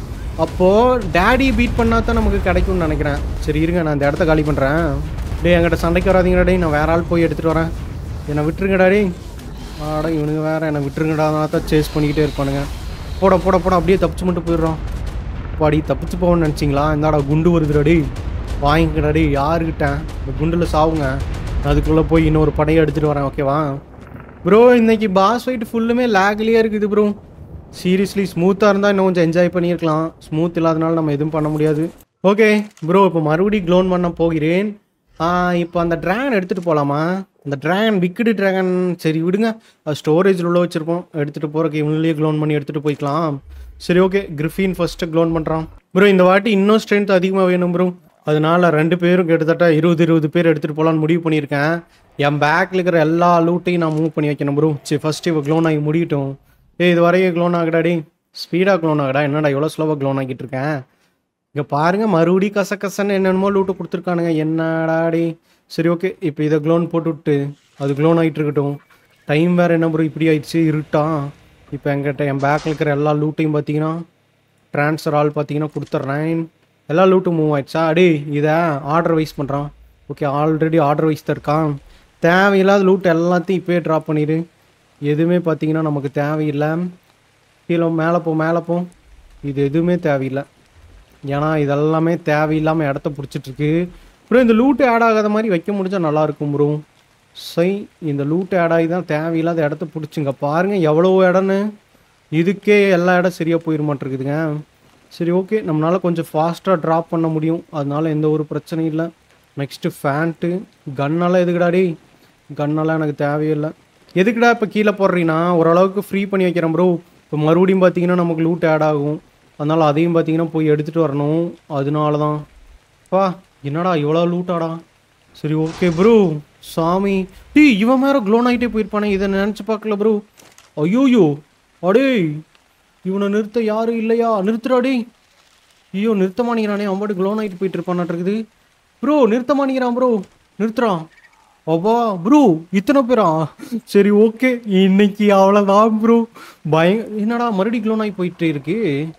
அப்போது டேடி பீட் பண்ணால் தான் நமக்கு கிடைக்கும்னு நினைக்கிறேன் சரி இருங்க நான் இந்த இடத்த காலி பண்ணுறேன் டேய் என்கிட்ட சண்டைக்கு வராதீங்கடா டேய் நான் வேற ஆள் போய் எடுத்துகிட்டு வரேன் என்னை விட்டுருங்கடா டேய் ஆடா இவனுங்க வேற என்னை விட்டுருங்கடா தான் சேஸ் பண்ணிக்கிட்டே இருப்பானுங்க போட போட போட அப்படியே தப்பிச்சு மட்டும் போயிடுறோம் பாடி தப்பிச்சு போகணும்னு நினச்சிங்களா இந்தாடா குண்டு வருதுடா டேய் வாங்கிக்கடா டேய் யாருக்கிட்ட இந்த குண்டில் சாவுங்க நான் அதுக்குள்ளே போய் இன்னொரு படையை எடுத்துகிட்டு வரேன் ஓகேவா ப்ரோ இன்னைக்கு பாஸ் ஃபைட் ஃபுல்லுமே லேக்லேயே இருக்குது ப்ரோ சீரியஸ்லி ஸ்மூத்தாக இருந்தால் இன்னும் கொஞ்சம் என்ஜாய் பண்ணியிருக்கலாம் ஸ்மூத் இல்லாதனால நம்ம எதுவும் பண்ண முடியாது ஓகே ப்ரோ இப்போ மறுபடியும் க்ளோன் பண்ண போகிறேன் இப்போ அந்த ட்ராகன் எடுத்துகிட்டு போகலாமா அந்த ட்ராகன் விக்கெடு ட்ராகன் சரி விடுங்க அது ஸ்டோரேஜில் உள்ள வச்சுருப்போம் எடுத்துகிட்டு போகிறக்கு இவங்களே க்ளோன் பண்ணி எடுத்துகிட்டு போய்க்கலாம் சரி ஓகே கிரிஃபின் ஃபஸ்ட்டு க்ளோன் பண்ணுறான் ப்ரோ இந்த வாட்டி இன்னும் ஸ்ட்ரென்த் அதிகமாக வேணும் ப்ரோ அதனால ரெண்டு பேரும் கிட்டத்தட்ட இருபது இருபது பேர் எடுத்துகிட்டு போகலான்னு முடிவு பண்ணியிருக்கேன் என் பேக்கில் இருக்கிற எல்லா லூட்டையும் நான் மூவ் பண்ணி வைக்கணும் ப்ரோ சரி ஃபஸ்ட்டு இவ க்ளோன் ஆகி முடியட்டும் ஏய் இது வரையும் க்ளோன் ஆகடாடி ஸ்பீடாக க்ளோன் ஆகடா என்னடா இவ்வளோ ஸ்லோவாக க்ளோன் ஆகிட்டு இருக்கேன் இங்கே பாருங்க மறுபடியும் கச கசன்னு என்னென்னமோ லூட்டு கொடுத்துருக்கானுங்க என்னடாடி சரி ஓகே இப்போ இதை க்ளோன் போட்டு விட்டு அது க்ளோன் ஆகிட்டு இருக்கட்டும் டைம் வேறு என்ன ப்ரோ இப்படி ஆயிடுச்சு இருட்டா இப்போ என்கிட்ட என் பேக்கில் இருக்கிற எல்லா லூட்டையும் பார்த்தீங்கன்னா ட்ரான்ஸ்ஃபர் ஆள் பார்த்தீங்கன்னா கொடுத்துட்றேன் எல்லா லூட்டும் மூவ் ஆயிடுச்சா அடே இதை ஆர்டர் வைஸ் பண்ணுறான் ஓகே ஆல்ரெடி ஆர்டர் வைஸ் தான் இருக்கான் தேவையில்லாத லூட் எல்லாத்தையும் இப்போயே ட்ராப் பண்ணிடு எதுவுமே பார்த்தீங்கன்னா நமக்கு தேவையில்லை கீழே மேலே போ மேலே போ இது எதுவுமே தேவையில்லை ஏன்னா இதெல்லாமே தேவையில்லாமல் இடத்த பிடிச்சிட்ருக்கு அப்புறம் இந்த லூட்டு ஆட் ஆகாத மாதிரி வைக்க முடிஞ்சா நல்லா இருக்கும் ப்ரோ சை இந்த லூட்டு ஆட் ஆகி தான் தேவையில்லாத இடத்த பிடிச்சிங்க பாருங்கள் எவ்வளோ இடம்னு இதுக்கே எல்லா இடம் சரியாக போயிட மாட்டேருக்குதுங்க சரி ஓகே நம்மளால் கொஞ்சம் ஃபாஸ்ட்டாக ட்ராப் பண்ண முடியும் அதனால எந்த ஒரு பிரச்சனையும் இல்லை நெக்ஸ்ட்டு ஃபேண்ட்டு கன்னெல்லாம் எதுக்குடாடி கன்னெல்லாம் எனக்கு தேவையில்லை எதுக்குடா இப்போ கீழே போடுறீங்கன்னா ஓரளவுக்கு ஃப்ரீ பண்ணி வைக்கிறேன் ப்ரோ இப்போ மறுபடியும் பார்த்தீங்கன்னா நமக்கு லூட் ஆட் ஆகும் அதனால் அதையும் பார்த்தீங்கன்னா போய் எடுத்துகிட்டு வரணும் அதனால தான் பா என்னடா இவ்வளோ லூட்டாடா சரி ஓகே ப்ரோ சாமி டீ இவன் மேலே க்ளோன் ஆகிட்டே போயிருப்பானே இதை நினச்சி பார்க்கல ப்ரோ ஐயோயோ அடே இவனை நிறுத்த யாரும் இல்லையா நிறுத்துறாடே ஐயோ நிறுத்த மாட்டேங்கிறானே அவன் பாட்டு க்ளோன் ஆகிட்டு போயிட்டு இருப்பானாட்டிருக்குது ப்ரோ நிறுத்த மாட்டேங்கிறான் ப்ரோ நிறுத்துறான் அப்பா ப்ரோ இத்தனை பேரா சரி ஓகே இன்னைக்கு அவ்வளோதான் ப்ரோ பய என்னடா மறுபடியும் க்ளோன் ஆகி போயிட்டு இருக்கு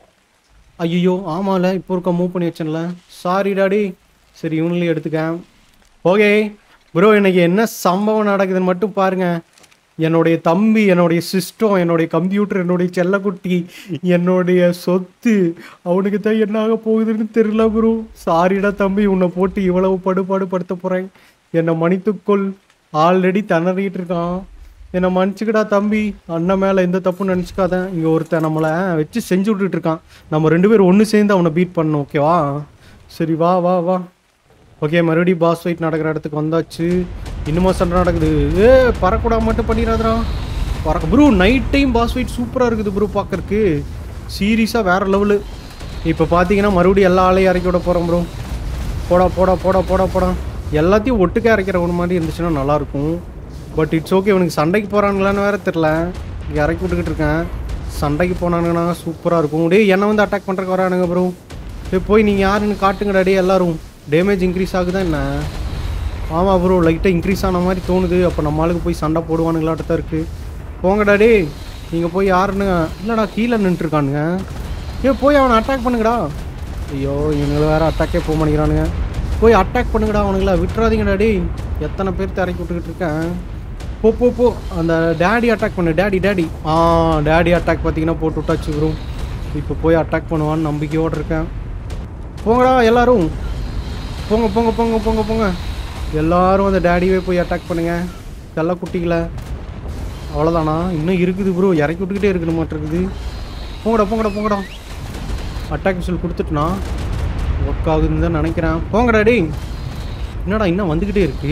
ஐயோ ஆமால இப்போ இருக்க மூவ் பண்ணி வச்சேன்ல சாரி டாடி சரி இவனையும் எடுத்துக்கேன் ஓகே ப்ரோ இன்னைக்கு என்ன சம்பவம் நடக்குதுன்னு மட்டும் பாருங்க என்னுடைய தம்பி என்னுடைய சிஸ்டம் என்னுடைய கம்ப்யூட்டர் என்னுடைய செல்லக்குட்டி என்னுடைய சொத்து அவனுக்கு தான் என்ன ஆக போகுதுன்னு தெரியல ப்ரோ சாரிடா தம்பி உன்னை போட்டு இவ்வளவு படுபாடு படுத்த போகிறேன் என்னை மன்னித்துக்கொள் ஆல்ரெடி திணறிட்டு இருக்கான் என்னை மன்னிச்சுக்கடா தம்பி அண்ணன் மேலே எந்த தப்பும் நினச்சிக்காத இங்கே ஒருத்தன் நம்மளை வச்சு செஞ்சு விட்டுட்டு இருக்கான் நம்ம ரெண்டு பேரும் ஒன்று சேர்ந்து அவனை பீட் பண்ணணும் ஓகேவா சரி வா வா வா ஓகே மறுபடியும் பாஸ் ஃபைட் நடக்கிற இடத்துக்கு வந்தாச்சு இன்னுமா சண்டை நடக்குது ஏ பறக்கூடாம மட்டும் பண்ணிடாதடா பறக்க bro night time boss fight சூப்பராக இருக்குது ப்ரூ பார்க்கறக்கு சீரியஸாக வேறு லெவலு இப்போ பார்த்தீங்கன்னா மறுபடியும் எல்லா ஆளையும் இறக்கி விட போகிறோம் ப்ரோ போடா போடா போடா போடா போடா எல்லாத்தையும் ஒட்டுக்கா இறக்கிற ஒரு மாதிரி இருந்துச்சுன்னா நல்லாயிருக்கும் பட் இட்ஸ் ஓகே இவனுக்கு சண்டைக்கு போகிறானுங்களான்னு வேற தெரில இங்கே இறக்கி விட்டுக்கிட்டு இருக்கேன் சண்டைக்கு போனானுங்கன்னா சூப்பராக இருக்கும் டேய் என்னை வந்து அட்டாக் பண்ணுறக்கு வரானுங்க ப்ரோ டேய் போய் நீங்கள் யாருன்னு காட்டுங்கடா டே எல்லாரும் டேமேஜ் இன்க்ரீஸ் ஆகுதா என்ன ஆமாம் ப்ரோ லைட்டாக இன்க்ரீஸ் ஆன மாதிரி தோணுது அப்போ நம்ம ஆளுக்கு போய் சண்டை போடுவானுங்களாட்ட தான் இருக்குது போங்கடா டே நீங்கள் போய் யாருன்னு இல்லைடா கீழே நின்றுருக்கானுங்க ஏ போய் அவனை அட்டாக் பண்ணுங்கடா ஐயோ இவனுங்களை வேறு அட்டாக்கே போக மாட்டேங்கிறானுங்க போய் அட்டாக் பண்ணுங்கடா அவனுங்கள விட்டுறாதீங்கடா டேய் எத்தனை பேர் இறக்கி விட்டுக்கிட்டு இருக்கேன் போ போ போ அந்த டேடி அட்டாக் பண்ணு டேடி டேடி ஆ டேடி அட்டாக் பார்த்தீங்கன்னா போட்டு விட்டாச்சு ப்ரோ இப்போ போய் அட்டாக் பண்ணுவான்னு நம்பிக்கையோடு இருக்கேன் போங்கடா எல்லாரும் போங்க போங்க போங்க போங்க போங்க எல்லாரும் அந்த டேடியே போய் அட்டாக் பண்ணுங்க செல்ல குட்டிகளை அவ்வளோதானா இன்னும் இருக்குது ப்ரோ இறக்கி விட்டுக்கிட்டே இருக்கணும் மாட்டிருக்குது போங்கடா போங்கடா போங்கடா அட்டாக் மிஷில் கொடுத்துட்டுனா ஒர்க் ஆகுதுன்னு தான் நினைக்கிறேன் போங்கடா டேய் என்னடா இன்னும் வந்துக்கிட்டே இருக்கு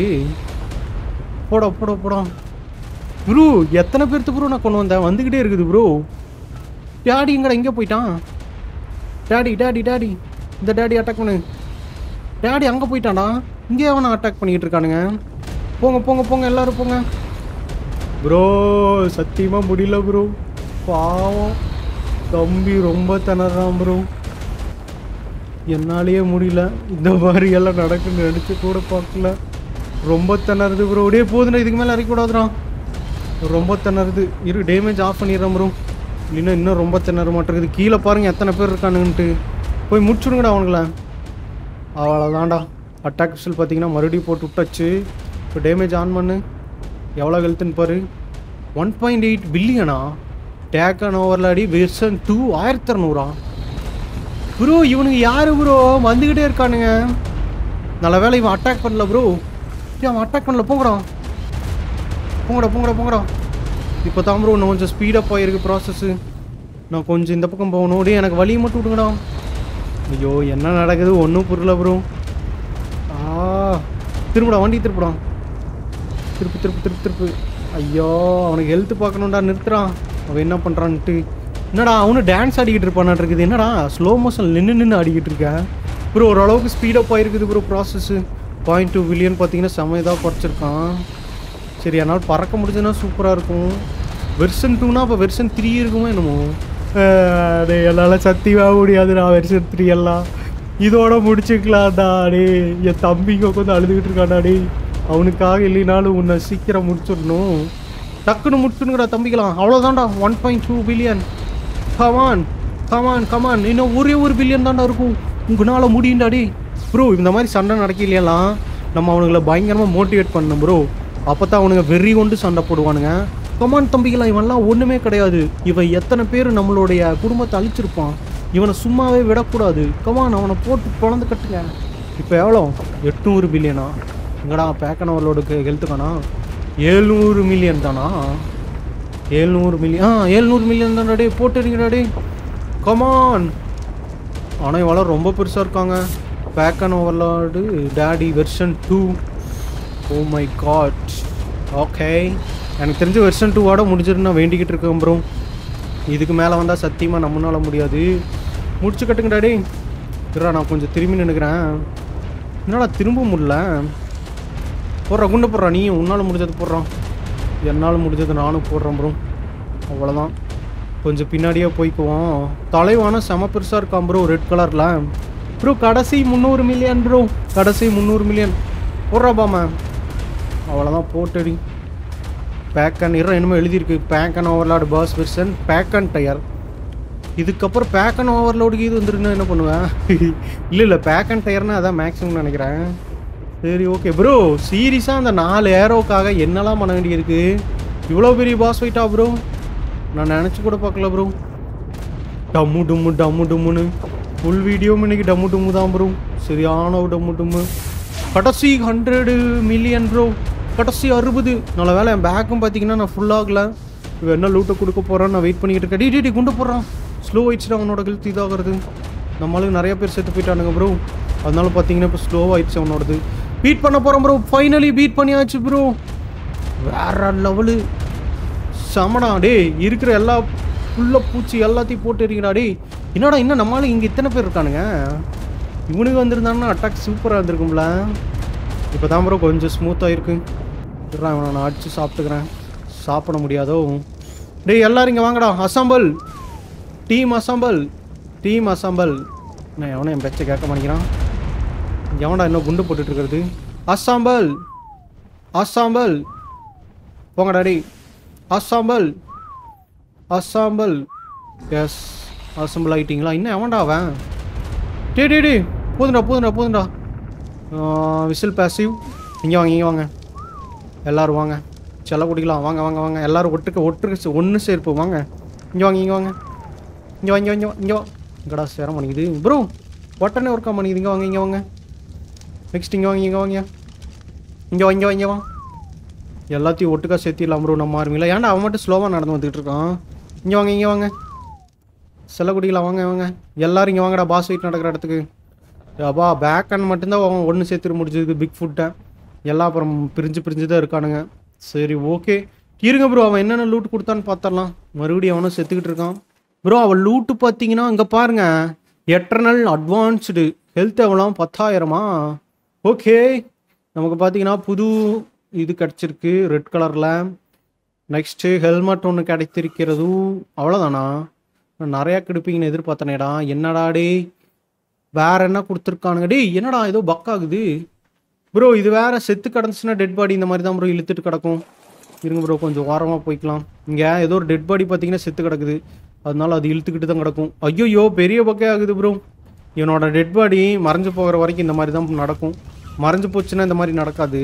போடா போடா போடா ப்ரோ எத்தனை பேர்த்து ப்ரோ நான் கொண்டு வந்தேன் வந்துக்கிட்டே இருக்குது ப்ரோ டேடி எங்கடா இங்கே போயிட்டான் டேடி டேடி டேடி இந்த டேடி அட்டாக் பண்ணு டேடி அங்கே போயிட்டான்டா இங்கே அவனை அட்டாக் பண்ணிக்கிட்டு இருக்கானுங்க போங்க போங்க போங்க எல்லாரும் போங்க ப்ரோ சத்தியமாக முடியல ப்ரோ பாவம் தம்பி ரொம்ப திணறான் ப்ரோ என்னாலேயே முடியல இந்த மாதிரி எல்லாம் நடக்குன்னு நினச்சி கூட பார்க்கல ரொம்ப திணறுது ப்ரோ அப்படியே போதுண்ணா இதுக்கு மேலே இறக்கக்கூடாதுடா ரொம்ப திணறுது இரு டேமேஜ் ஆஃப் பண்ணிடுறேன் ப்ரோ இல்லைன்னா இன்னும் ரொம்ப திணற மாட்டேங்குது கீழே பாருங்க எத்தனை பேர் இருக்கானுன்ட்டு போய் முடிச்சுடுங்கடா அவனுங்கள அவ்வளோதான்டா அட்டாக் மிஷில் பார்த்தீங்கன்னா மறுபடியும் போட்டு விட்டாச்சு இப்போ டேமேஜ் ஆன் பண்ணு எவ்வளோ ஹெல்த்துன்னு பாரு ஒன் பாயிண்ட் எயிட் பில்லியனா டேக் அண்ட் ஓவர்லாடி வெர்சன் டூ ஆயிரத்தி இரநூறா ப்ரோ இவனுக்கு யாரு ப்ரோ வந்துக்கிட்டே இருக்கானுங்க நல்ல வேளை இவன் அட்டாக் பண்ணல ப்ரோ அவன் அட்டாக் பண்ணல போங்கடா போங்கடா போங்கடா போங்கடா இப்போ தான் ப்ரோ இன்னும் கொஞ்சம் ஸ்பீடப் ஆகிருக்கு ப்ராசஸ்ஸு நான் கொஞ்சம் இந்த பக்கம் போகணும் டேய் எனக்கு வழியை மட்டும் விடுங்கடா ஐயோ என்ன நடக்குது ஒன்றும் புரியல ப்ரோ ஆ திரும்புடா வண்டி திருப்புடா திருப்பு திருப்பு திருப்பு திருப்பு ஐயோ அவனுக்கு ஹெல்த் பார்க்கணும்டா நிறுத்துறான் அவன் என்ன பண்ணுறான்ட்டு என்னடா அவனு டான்ஸ் ஆடிக்கிட்டு இருப்பானாட்டு இருக்குது என்னடா ஸ்லோ மோஷன் நின்று நின்று ஆடிக்கிட்டு இருக்கேன் ப்ரோ ஓரளவுக்கு ஸ்பீடப் ஆகிருக்குது bro process point two billion பார்த்தீங்கன்னா செம்ம இதாக குறைச்சிருக்கான் சரி என்னால் பறக்க முடிஞ்சதுன்னா சூப்பராக இருக்கும் வெர்ஷன் டூனா அப்போ வெர்ஷன் த்ரீ இருக்குமோ என்னமோ டே என்னால் சத்தியமாக முடியாதுடா வெர்ஷன் த்ரீ எல்லாம் இதோட முடிச்சுக்கலாம்டா டே என் தம்பிங்க உட்காந்து அழுதுகிட்டு இருக்கான்டா டே அவனுக்காக இல்லைனாலும் உன்னை சீக்கிரம் முடிச்சிடணும் டக்குன்னு முடிச்சுடுங்கடா தம்பிக்கலாம் அவ்வளோதான்டா one point two billion come on come on come on இன்னும் ஒரே ஒரு பில்லியன் தான்டா இருக்கும் உங்களால் முடியும்டா டே ப்ரோ இந்த மாதிரி சண்டை நடக்கலையெல்லாம் நம்ம அவனுங்களை பயங்கரமாக மோட்டிவேட் பண்ணணும் ப்ரோ அப்போ தான் அவனுங்க வெறி கொண்டு சண்டை போடுவானுங்க கமான் தம்பிகளா இவன்லாம் ஒன்றுமே கிடையாது இவன் எத்தனை பேர் நம்மளுடைய குடும்பத்தை அழிச்சிருப்பான் இவனை சும்மாவே விடக்கூடாது கமான் அவனை போட்டு பிறந்து கட்டுங்க இப்போ எவ்வளோ எட்நூறு பில்லியனா எங்கடா பேக்கனவர்களோட ஹெல்த்துக்கானா ஏழ்நூறு மில்லியன் தானா ஏழ்நூறு மில்லியன் ஆ ஏழ்நூறு மில்லியன் தான்டா டே போட்டுறீங்கடா டே கமான் ஆனால் இவெல்லாம் ரொம்ப பெருசாக இருக்காங்க pack and overload daddy version two oh my god okay எனக்கு தெரிஞ்ச வெர்ஷன் டூவோட முடிஞ்சிருந்து நான் வேண்டிக்கிட்டு இருக்கேன் ப்ரோ இதுக்கு மேலே வந்தால் சத்தியமாக நம்மளால முடியாது முடிச்சு கட்டுங்கடா டேய் இருடா நான் கொஞ்சம் திரும்பி நின்னுக்கிறேன் என்னடா திரும்ப முடியல போடுறா குண்டு போடுறா நீ உன்னால் முடிஞ்சது போடுறான் என்னால் முடிஞ்சது நானும் போடுறேன் ப்ரோ அவ்வளோதான் கொஞ்சம் பின்னாடியே போய்க்குவோம் தலைவான செம பெருசாக இருக்கான் ப்ரோ ரெட் கலரில் ப்ரோ கடைசி முந்நூறு மில்லியன் ப்ரோ கடைசி முந்நூறு மில்லியன் போடுறா பாம அவ்வளோதான் போட்டடி பேக் அண்ட் இறம் என்னமோ எழுதியிருக்கு pack and overload boss version pack and tyre இதுக்கப்புறம் பேக் அண்ட் ஓவர்லோடுக்கு இது வந்துருக்குன்னா என்ன பண்ணுவேன் இல்லை இல்லை பேக் அண்ட் டயர்னா அதான் மேக்ஸிமம் நினைக்கிறேன் சரி ஓகே ப்ரோ சீரியஸாக அந்த நாலு ஏரோக்காக என்னெல்லாம் பண்ண வேண்டியிருக்கு இவ்வளோ பெரிய பாஸ் ஃபைட்டா ப்ரோ நான் நினச்சி கூட பார்க்கல ப்ரோ டம்மு டும்மு டம்மு டும்முன்னு ஃபுல் வீடியோவும் இன்னைக்கு டம்மு டும்மு தான் ப்ரோ சரியான ஒரு டம்மு டும்மு கடைசி ஹண்ட்ரடு மில்லியன் ப்ரோ கடைசி அறுபது நல்ல வேலை என் பேக்கும் பார்த்தீங்கன்னா நான் ஃபுல் ஆகல இவன் என்ன லூட்டை கொடுக்க போகிறான்னு நான் வெயிட் பண்ணிக்கிட்டு இருக்கேன் டி, டி டி குண்டு போடுறான் ஸ்லோ ஆயிடுச்சுடா அவனோட கழுத்து இதாகிறது நம்மளுக்கு நிறைய பேர் செத்து போயிட்டானுங்க ப்ரோ அதனால பார்த்தீங்கன்னா இப்போ ஸ்லோ ஆயிடுச்சு அவனோடது பீட் பண்ண போகிறோம் ப்ரோ ஃபைனலி பீட் பண்ணியாச்சு ப்ரோ வேற லெவலு செமடா டேய் இருக்கிற எல்லா புல்ல பூச்சி எல்லாத்தையும் போட்டு இருக்கீங்கடா டேய் என்னடா இன்னும் நம்மளால இங்கே இத்தனை பேர் இருக்கானுங்க இவனுக்கு வந்திருந்தாங்கன்னா அட்டாக் சூப்பராக இருந்திருக்கும்ல இப்போ தான் ப்ரோ கொஞ்சம் ஸ்மூத்தாக இருக்கு இருடா, இவனை நான் அடிச்சு சாப்பிட்டுக்கிறேன் சாப்பிட முடியாதோ டேய் எல்லாரும் இங்கே வாங்கடா அசாம்பல் டீம் அசாம்பல் டீம் அசாம்பல் நான் எவனும் என் பேச்சை கேட்க மாட்டேங்கிறான் எவன்டா இன்னும் குண்டு போட்டுட்டு இருக்கிறது அசாம்பல் அசாம்பல் போங்கடா டேய் அசாம்பல் அசாம்பல் எஸ் அசம்பிள் ஆகிட்டீங்களா இன்னும் எவன்டா அவன் டே டே டே போதுண்டா போதுண்டா போதுண்டா விசில் பேசிவ் இங்கே வாங்க இங்கே வாங்க எல்லாரும் வாங்க செல்ல குடிக்கலாம் வாங்க வாங்க வாங்க எல்லாரும் ஒட்டுக்க ஒட்டுக்க ஒன்று சேர்ப்பு வாங்க இங்கே வாங்க இங்கே வாங்க இங்கே வாங்க இங்கே வா இங்கே வா இங்கடா சேர மாட்டேங்குது ப்ரோ உடனே ஒர்க் ஆக மாட்டேங்குது இங்கே வாங்க இங்கே வாங்க நெக்ஸ்ட் இங்கே வாங்க இங்கே வாங்க இங்கே வா இங்கே வா இங்கே வா எல்லாத்தையும் ஒட்டுக்கா சேர்த்திடலாம் ப்ரோ நம்ம ஆர்மியில் ஏன்டா அவன் மட்டும் ஸ்லோவாக நடந்து வந்துட்டு இருக்கான் இங்கே வாங்க இங்கே வாங்க செல்ல குடிக்கலாம் வாங்க வாங்க எல்லாரும் இங்கே வாங்கடா பாஸ் வெயிட் நடக்கிற இடத்துக்கு அப்பா பேக் அண்ட் மட்டும்தான் அவன் ஒன்று சேர்த்துட்டு முடிஞ்சதுக்கு பிக் ஃபுட்டை எல்லாம் அப்புறம் பிரிஞ்சு பிரிஞ்சு தான் இருக்கானுங்க சரி ஓகே இருங்க ப்ரோ அவன் என்னென்ன லூட் கொடுத்தான்னு பார்த்துடலாம் மறுபடியும் அவனும் செத்துக்கிட்டு இருக்கான் ப்ரோ அவன் லூட்டு பார்த்தீங்கன்னா இங்கே பாருங்க எட்டர்னல் அட்வான்ஸ்டு ஹெல்த் எவ்வளோ பத்தாயிரமா ஓகே நமக்கு பார்த்தீங்கன்னா புது இது கிடச்சிருக்கு ரெட் கலரில் நெக்ஸ்ட்டு ஹெல்மெட் ஒன்று கிடைத்திருக்கிறது அவ்வளோதானா நான் நிறையா கிடைப்பீங்கன்னு எதிர்பார்த்தனேடா என்னடா டேய் வேற என்ன கொடுத்துருக்கானுங்க டேய் என்னடா ஏதோ பக் ஆகுது ப்ரோ இது வேற செத்து கிடந்துச்சுன்னா டெட் பாடி இந்த மாதிரி தான் ப்ரோ இழுத்துட்டு கிடக்கும் இருங்க ப்ரோ கொஞ்சம் ஓரமாக போய்க்கலாம் இங்கே ஏதோ ஒரு டெட் பாடி பார்த்தீங்கன்னா செத்து கிடக்குது அதனால அது இழுத்துக்கிட்டு தான் கிடக்கும் ஐயோ பெரிய பக்கே ஆகுது ப்ரோ இவனோட டெட் பாடி மறைஞ்சு போகிற வரைக்கும் இந்த மாதிரி தான் நடக்கும் மறைஞ்சு போச்சுன்னா இந்த மாதிரி நடக்காது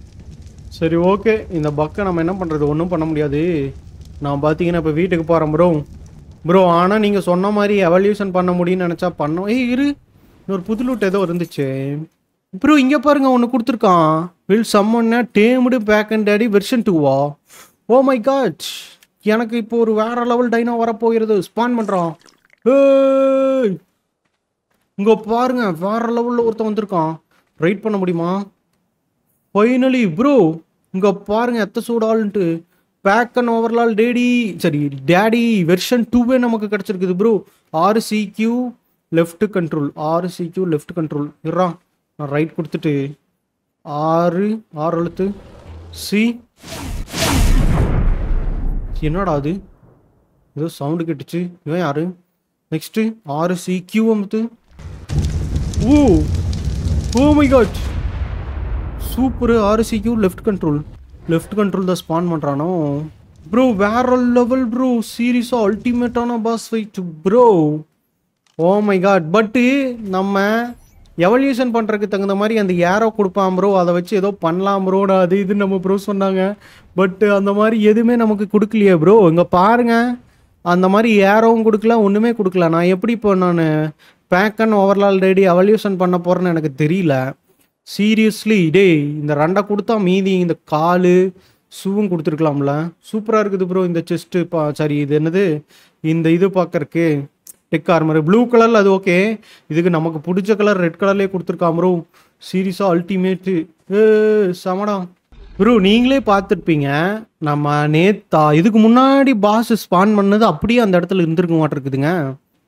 சரி ஓகே இந்த பக்கை நம்ம என்ன பண்ணுறது ஒன்றும் பண்ண முடியாது நான் பார்த்தீங்கன்னா இப்போ வீட்டுக்கு போகிறேன் ப்ரோ ப்ரோ ஆனால் நீங்கள் சொன்ன மாதிரி எவல்யூஷன் பண்ண முடியும்னு நினச்சா பண்ணோம் ஏய் இரு இன்னொரு புது லூட் ஏதோ இருந்துச்சு ப்ரோ இங்கே பாருங்க ஒன்று கொடுத்துருக்கான் வில் சம்மன்னா tamed pack and daddy version டூவா ஓ மை காட் எனக்கு இப்போ ஒரு வேற லெவல் டைனோ வரப்போகிறது ஸ்பான் பண்ணுறான் ஏய் இங்கே பாருங்க வேற லெவலில் ஒருத்தன் வந்திருக்கான் ரைட் பண்ண முடியுமா ஃபைனலி ப்ரோ இங்கே பாருங்க எத்த சூடால்ன்ட்டு பேக் அண்ட் ஓவர்லால் டேடி சரி டேடி வெர்ஷன் டூவே நமக்கு கிடச்சிருக்குது ப்ரோ ஆறு சிக்யூ லெஃப்ட் கண்ட்ரோல் ஆறு சிக்யூ லெஃப்ட் கண்ட்ரோல் இருறா நான் ரைட் கொடுத்துட்டு ஆறு ஆறு எழுத்து சி என்னடா அது ஏதோ சவுண்டு கேட்டுச்சு இவன் யாரு நெக்ஸ்ட்டு ஆறு சி கியூ அமுத்து oh oh my god super RCQ left control left control தான் ஸ்பான் பண்ணுறானோ ப்ரோ வேற லெவல் ப்ரோ சீரியஸாக அல்டிமேட்டான boss fight bro oh my god but நம்ம எவல்யூஷன் பண்ணுறதுக்கு தகுந்த மாதிரி அந்த ஏரோ கொடுப்பான் ப்ரோ அதை வச்சு ஏதோ பண்ணலாம் ப்ரோடா அது இது நம்ம ப்ரோ சொன்னாங்க பட்டு அந்த மாதிரி எதுவுமே நமக்கு கொடுக்கலையே ப்ரோ இங்கே பாருங்க அந்த மாதிரி ஏரோவும் கொடுக்கல ஒன்றுமே கொடுக்கல நான் எப்படி இப்போ நான் pack and overload ready evolution பண்ண போகிறேன்னு எனக்கு தெரியல சீரியஸ்லி டேய் இந்த ரெண்டை கொடுத்தா மீதி இந்த காலு ஷூவும் கொடுத்துருக்கலாம்ல சூப்பராக இருக்குது ப்ரோ இந்த செஸ்ட்டு பா சாரி இது என்னது இந்த இது பார்க்கறக்கு டெக் ஆர்மர் ப்ளூ கலரில் அது ஓகே இதுக்கு நமக்கு பிடிச்ச கலர் ரெட் கலர்லேயே கொடுத்துருக்கான் ப்ரோ சீரியஸாக அல்டிமேட்டு ஏ சமடா ப்ரோ நீங்களே பார்த்துருப்பீங்க நம்ம நேத்தா இதுக்கு முன்னாடி பாஸ் ஸ்பான் பண்ணது அப்படியே அந்த இடத்துல இருந்திருக்க மாட்டிருக்குதுங்க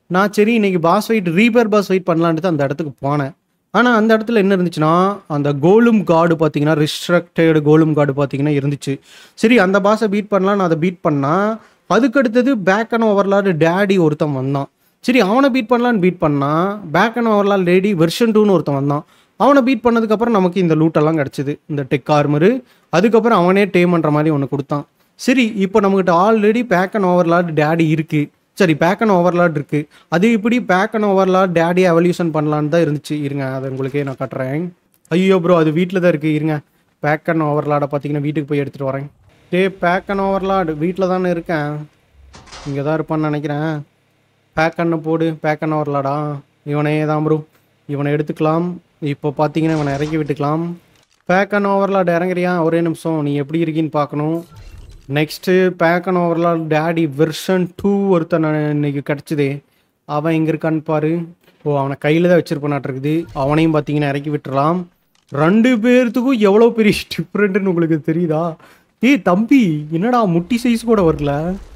நான் சரி இன்னைக்கு boss fight reaper boss fight பண்ணலான்ட்டு அந்த இடத்துக்கு போனேன் ஆனால் அந்த இடத்துல என்ன இருந்துச்சுன்னா அந்த கோலும் கார்டு பார்த்தீங்கன்னா ரிஸ்ட்ரக்டட் கோலும் கார்டு பார்த்தீங்கன்னா இருந்துச்சு சரி அந்த பாஸை பீட் பண்ணலாம் நான் அதை பீட் பண்ணால் அதுக்கு அடுத்தது பேக் அண்ட் ஓவர்லாடு டேடி ஒருத்தன் வந்தான் சரி அவனை பீட் பண்ணலான்னு பீட் பண்ணால் pack and overload lady version டூன்னு ஒருத்தன் வந்தான் அவனை பீட் பண்ணதுக்கப்புறம் நமக்கு இந்த லூட்டெல்லாம் கிடச்சிது இந்த டெக் ஆர்மரு அதுக்கப்புறம் அவனே டேம் பண்ணுற மாதிரி ஒன்று கொடுத்தான் சரி இப்போ நம்மகிட்ட already pack and overload daddy இருக்குது சரி பேக் அண்ட் ஓவர்லாட் இருக்குது அது இப்படி pack and overload daddy evolution பண்ணலான்னு தான் இருந்துச்சு இருங்க அதை உங்களுக்கே நான் காட்டுறேன் ஐயோ ப்ரோ அது வீட்டில் தான் இருக்குது இருங்க பேக் அண்ட் ஓவர்லாடை பார்த்தீங்கன்னா வீட்டுக்கு போய் எடுத்துகிட்டு வரேன் டே பேக் அண்ட் ஓவர்லாட் வீட்டில் தானே இருக்கேன் இங்கே தான் இருப்பான்னு நினைக்கிறேன் பேக் அண்ணை போடு பேக் அண்ண வரலாடா இவனே தான் ப்ரோ இவனை எடுத்துக்கலாம் இப்போ பார்த்தீங்கன்னா இவனை இறக்கி விட்டுக்கலாம் பேக் அண்ட் ஓவர்லாட் இறங்குறியா ஒரே நிமிஷம் நீ எப்படி இருக்கீன்னு பார்க்கணும் next pack and overload daddy version two ஒருத்தன் இன்னைக்கு கிடச்சிதே அவன் எங்கே இருக்கான்னு பாரு ஓ அவனை கையில் தான் வச்சிருப்பானாட்டிருக்குது அவனையும் பார்த்தீங்கன்னா இறக்கி விட்டுறலாம் ரெண்டு பேர்த்துக்கும் எவ்வளோ பெரிய டிஃப்ரெண்ட்டுன்னு உங்களுக்கு தெரியுதா ஏய் தம்பி என்னடா முட்டி சைஸ் கூட வரல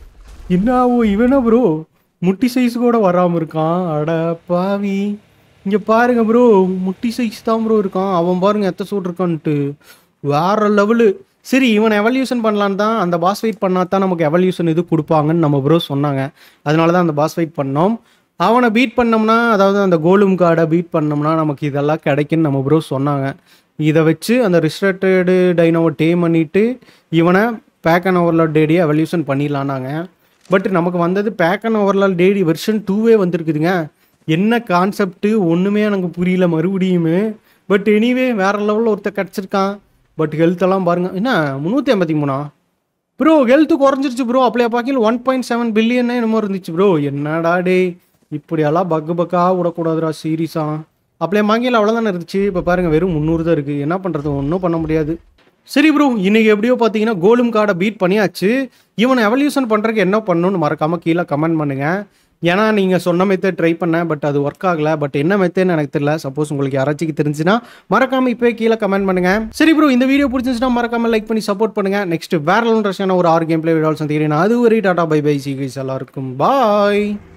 என்னாவோ இவனா ப்ரோ முட்டி சைஸ் கூட வராமல் இருக்கான் அட பாவி இங்கே பாருங்க ப்ரோ முட்டி சைஸ் தான் ப்ரோ இருக்கான் அவன் பாருங்க எத்த சூட் இருக்கான்ட்டு வேற லெவலு சரி இவனை எவல்யூஷன் பண்ணலான்னு தான் அந்த பாஸ் ஃபைட் பண்ணால் தான் நமக்கு எவல்யூஷன் இது கொடுப்பாங்கன்னு நம்ம ப்ரோ சொன்னாங்க அதனால தான் அந்த பாஸ் ஃபைட் பண்ணோம் அவனை பீட் பண்ணோம்னா அதாவது அந்த கோலும் கார்டை பீட் பண்ணோம்னா நமக்கு இதெல்லாம் கிடைக்குன்னு நம்ம ப்ரோ சொன்னாங்க இதை வச்சு அந்த ரிஸ்ட்ரக்டடு டைனோவை டேம் பண்ணிட்டு இவனை பேக் அண்ட் ஓவர்லாட் டேடியை எவல்யூஷன் பண்ணிடலான்னாங்க பட் நமக்கு வந்தது pack and overload daddy version டூவே வந்திருக்குதுங்க என்ன கான்செப்ட்டு ஒன்றுமே எனக்கு புரியல மறுபடியுமே பட் எனிவே வேற லெவலில் ஒருத்தர் கிடச்சிருக்கான் பட் ஹெல்த்தெல்லாம் பாருங்க என்ன முந்நூற்றி ஐம்பத்தி மூணா ப்ரோ ஹெல்த்து குறைஞ்சிருச்சு ப்ரோ அப்படியே பார்க்கல ஒன் பாயிண்ட் செவன் பில்லியன் என்னமோ இருந்துச்சு ப்ரோ என்னடா டே இப்படியெல்லாம் பக்கு பக்கா விடக்கூடாதுடா சீரியஸா அப்படியே வாங்கியில் அவ்வளோதானே இருந்துச்சு இப்போ பாருங்க வெறும் முந்நூறு தான் இருக்குது என்ன பண்ணுறது ஒன்றும் பண்ண முடியாது சரி ப்ரோ இன்னைக்கு எப்படியோ பார்த்தீங்கன்னா கோலும் கார்டை பீட் பண்ணியாச்சு இவனை எவல்யூஷன் பண்ணுறதுக்கு என்ன பண்ணணும்னு மறக்காமல் கீழே கமெண்ட் பண்ணுங்க ஏன்னா நீங்கள் சொன்ன மெத்தட் ட்ரை பண்ணேன் பட் அது ஒர்க் ஆகல பட் என்ன மெத்தட்னு எனக்கு தெரியல சப்போஸ் உங்களுக்கு யாராச்சும் தெரிஞ்சுன்னா மறக்காம இப்போ கீழே கமெண்ட் பண்ணுங்க சரி ப்ரோ இந்த வீடியோ பிடிச்சிருந்துச்சுன்னா மறக்காம லைக் பண்ணி சப்போர்ட் பண்ணுங்க நெக்ஸ்ட் வேற ரசியான ஒரு ஆறு கேம் பிளே வீடியோ சந்திக்கிறேன் அது ஒரு டாடா பை பை சி எல்லாருக்கும் பாய்